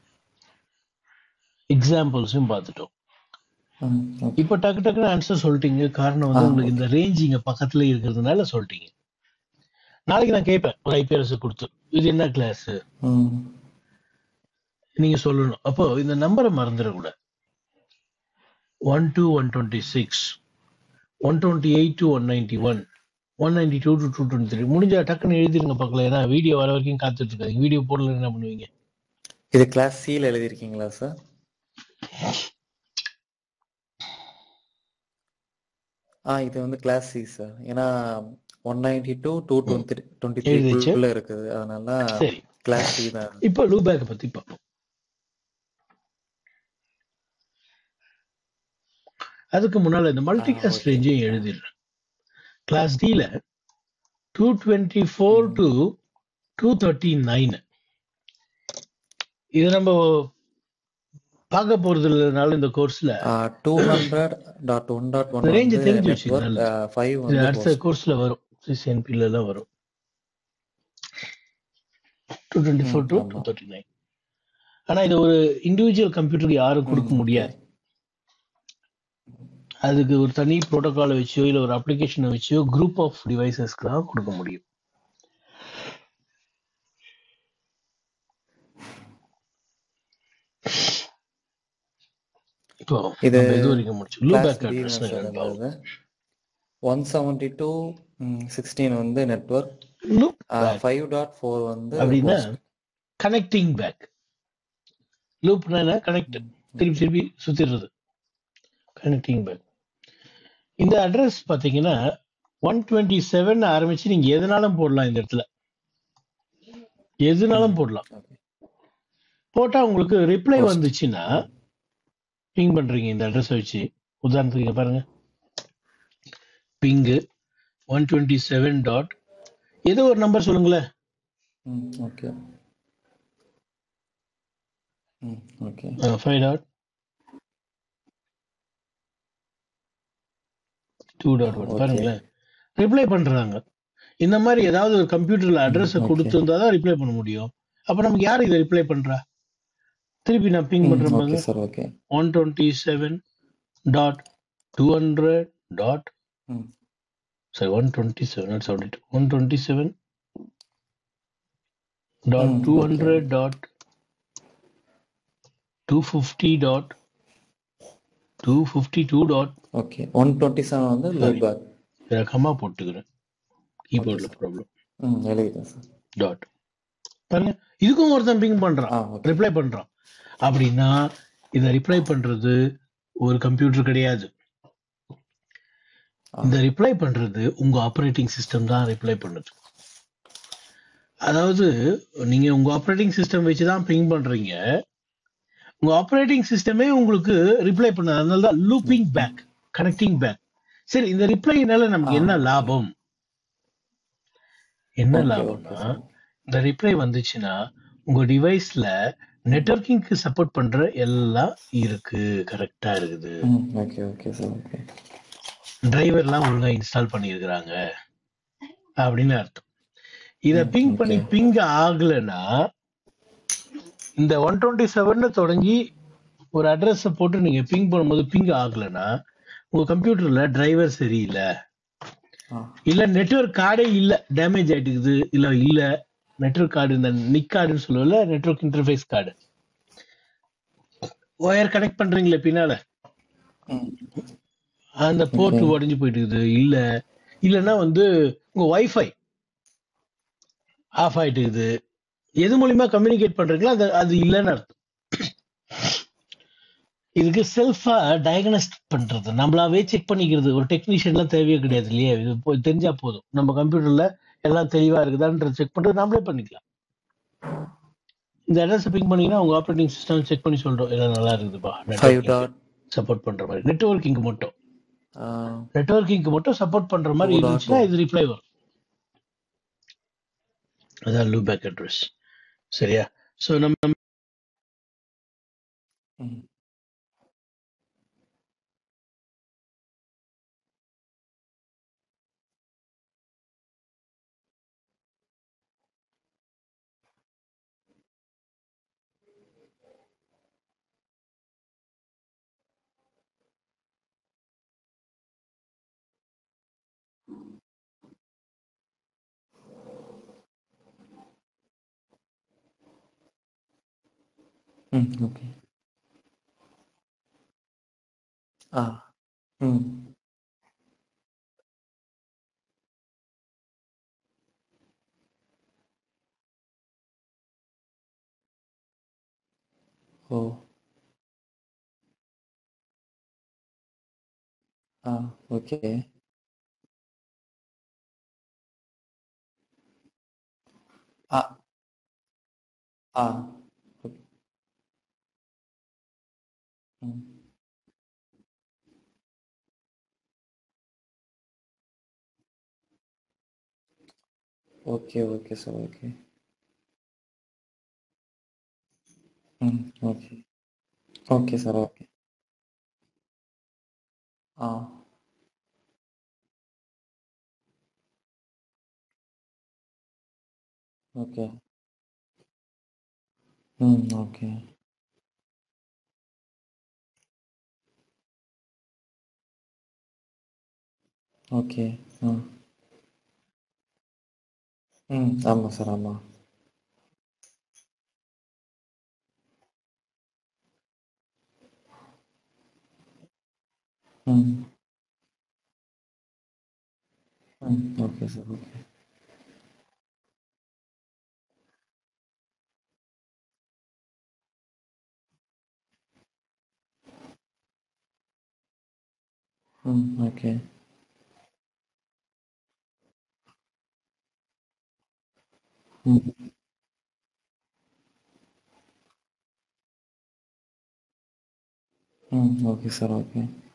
எக்ஸாம்பிள்ஸும் பார்த்துட்டோம் ம் ஓகே இப்போ டக்கு டக்குன்னு ஆன்சர் சொல்லிட்டீங்க காரணம் ஆ வந்து உங்களுக்கு ஓகே இந்த ரேஞ்ச் இங்க பக்கத்துல இருக்கிறதுனால சொல்லிட்டீங்க நாளைக்கு நான் கேட்பேன் ஒரு ஐபிஎஸ் கொடுத்து இது என்ன கிளாஸ் ம் நீங்க சொல்லணும் அப்போ இந்த நம்பரை மறந்துடக்கூடாது one two one twenty six one twenty eight to one ninety one one ninety two to two twenty three முடிஞ்சா டக்குன்னு எழுதிருங்க பார்க்கல ஏன்னா வீடியோ வர வரைக்கும் காத்துட்டு இருக்காங்க வீடியோ போடல என்ன பண்ணுவீங்க இது கிளாஸ் சில எழுதிருக்கீங்களா சார் ஆ இது வந்து கிளாஸ் சி சார் ஏன்னா ஒன் நைன்டி டூ டூ ம். டுவெண்ட்டி டுவெண்ட்டி எழுதிச்சு த்ரீக்குள்ள இருக்குது அதனால சரி கிளாஸ் சி தான் இப்போ லூபேக்கை பத்தி பார்ப்போம் அதுக்கு முன்னால இந்த ஆ மல்டிகாஸ்ட் ஓகே ரேஞ்சையும் எழுதிடுறேன் கிளாஸ் டில டூ டுவெண்ட்டி ஃபோர் ம் டு டூ தேர்ட்டி நைன் இது நம்ம பார்க்க போறது இல்லைனால இந்த கோர்ஸ்ல two hundred dot one dot one இந்த ரேஞ்சை வந்து தெரிஞ்சு வச்சுக்க நெட்ஒர்க் நல்லது ஃபைவ் இது வந்து அடுத்த ஹோஸ்ட் கோர்ஸ்ல வரும் சிசிஎன்பில எல்லாம் வரும் டூ டுவெண்ட்டி ம் ஃபோர் டு டூ ஆமா தேர்ட்டி நைன் ஆனா இது ஒரு இண்டிவிஜுவல் கம்ப்யூட்டருக்கு யாரும் ம் கொடுக்க ஓகே முடியாது அதுக்கு ஒரு தனி புரோட்டோகாலை வச்சோ இல்ல ஒரு அப்ளிகேஷனை வச்சோ குரூப் ஆஃப் டிவைசஸ்க்கு தான் கொடுக்க முடியும் இப்போ இது நம்ம எது வரைக்கும் முடிச்சோம் loop class back D address தான் சார் என்னன்னு இந்த பார்ப்போம் இது ஒன் செவன்டி டூ சிக்ஸ்டீன் வந்து network loop back five dot four வந்து அப்படின்னா ஹோஸ்ட் கனெக்டிங் பேக் லூப்னா என்ன கனெக்ட் திருப்பி திருப்பி சுத்திடுறது கனெக்டிங் பேக் இந்த அட்ரஸ் பாத்தீங்கன்னா ஒன் டுவெண்ட்டி செவன் ஆரம்பிச்சு நீங்க எதுனாலும் போடலாம் இந்த இடத்துல எதுனாலும் போடலாம் ஓகே போட்டா உங்களுக்கு ரிப்ளை ஹோஸ்ட் வந்துச்சுன்னா பிங் பண்றீங்க இந்த அட்ரஸ் வச்சு உதாரணத்துக்கு இங்க பாருங்க ping one twenty seven dot ஏதோ ஒரு நம்பர் சொல்லுங்களேன் ம் ஓகே ம் okay five dot two dot one okay பாருங்களேன் ரிப்ளை பண்றாங்க இந்த மாதிரி ஏதாவது ஒரு கம்ப்யூட்டர்ல ம் அட்ரஸை ஓகே கொடுத்திருந்தா தான் ரிப்ளை பண்ண முடியும் அப்ப நமக்கு யார் இதை ரிப்ளை பண்றா திருப்பி நான் பிங் ம் பண்றேன் ஓகே பாருங்க sir okay one twenty seven dot two hundred dot ம் sorry 127 not 72 127 dot ம் okay 200 dot 250 dot 252 dot okay one twenty seven வந்து லூப் சாரி பேக் கம்மா போட்டுக்கிறேன் ஓகே கீபோர்டில் சார் ப்ராப்ளம் ம் எழுதிட்டேன் சார் டாட் பாருங்க இதுக்கும் ஒருத்தன் பிங் பண்றான் ஆ ஓகே ரிப்ளை பண்றான் அப்படின்னா இதை ரிப்ளை பண்றது ஒரு கம்ப்யூட்டர் கிடையாது ஆ இந்த ரிப்ளை பண்றது உங்க ஆப்ரேட்டிங் சிஸ்டம் தான் ரிப்ளை பண்ணுது அதாவது நீங்க உங்க ஆப்ரேட்டிங் சிஸ்டம் வச்சு தான் பிங் பண்றீங்க உங்க ஆப்ரேட்டிங் சிஸ்டமே உங்களுக்கு ரிப்ளை பண்ண அதனால தான் ம் லூப்பிங் பேக் கனெக்டிங் பேக் சரி இந்த ரிப்ளைனால ஆ நமக்கு என்ன ஓகே லாபம் என்ன ஓகே ஓகே லாபம்னா சார் இந்த ரிப்ளை வந்துச்சுன்னா உங்க டிவைஸ்ல நெட்வொர்க்கிங்க்கு சப்போர்ட் பண்ற எல்லாம் இருக்கு கரெக்டா இருக்குது ம் ஓகே ஓகே சார் ஓகே டிரைவர்லாம் ஒழுங்கா இன்ஸ்டால் பண்ணியிருக்கிறாங்க அப்படின்னு அர்த்தம் இத ம் பிங் ஓகே பண்ணி பிங் ஆகலைன்னா இந்த ஒன் டுவெண்ட்டி செவன் தொடங்கி ஒரு அட்ரஸ் போட்டு நீங்க பிங் பண்ணும்போது பிங் ஆகலைன்னா உங்க கம்ப்யூட்டர்ல டிரைவர் சரியில்லை ஆ இல்ல நெட்வொர்க் கார்டே இல்ல டேமேஜ் ஆயிட்டுக்குது இல்ல இல்ல நெட்வொர்க் கார்டு இந்த நிக் கார்டுன்னு சொல்லுவல network interface card wire connect பண்றீங்களே பின்னால ம் அந்த ஓகே போர்ட் உடைஞ்சு போயிட்டு இருக்குது இல்ல இல்லைன்னா வந்து உங்க வைஃபை ஆஃப் ஆயிட்டு இருக்குது எது மூலியமா கம்யூனிகேட் பண்றீங்களோ அது அது இல்லைன்னு அர்த்தம் இதுக்கு செல்ஃபா டயக்னஸ்ட் பண்றது நம்மளாவே செக் பண்ணிக்கிறது ஒரு டெக்னீஷியன்லாம் தேவையே கிடையாது இல்லையா இது போ- தெரிஞ்சா போதும் நம்ம கம்ப்யூட்டர்ல எல்லாம் தெளிவா இருக்குதான்றது செக் பண்றது நாமளே பண்ணிக்கலாம் இந்த அட்ரஸ் பிங் பண்ணீங்கன்னா உங்க ஆப்ரேட்டிங் சிஸ்டம் செக் பண்ணி சொல்றோம் எல்லாம் நல்லா இருக்குதுப்பா ஃபைவ் நெட்வொர்க்கிங்க்கு டாட் சப்போர்ட் பண்ற மாதிரி நெட்வொர்க்கிங்க்கு மட்டும் டூ நெட்வொர்க்கிங்க்கு மட்டும் சப்போர்ட் பண்ற மாதிரி டாட் இருந்துச்சுன்னா ஒன் இது ரிப்ளை வரும் அதான் லூபேக் அட்ரஸ் சரியா ஸோ நம்ம ம் ம் ஓகே ஆ ம் ஓ ஆ ஓகே ஆ ஆ ஓகே ம் ஓகே ஓகே சார் ஓகே ம் ஓகே ஓகே சார் ஓகே ஆ ஓகே ம் ஓகே ஓகே ஆ ம் ஆமாம் சார் ஆமாம் ம் ம் ஓகே சார் ஓகே ம் ஓகே ம் ம் ஓகே சார் ஓகே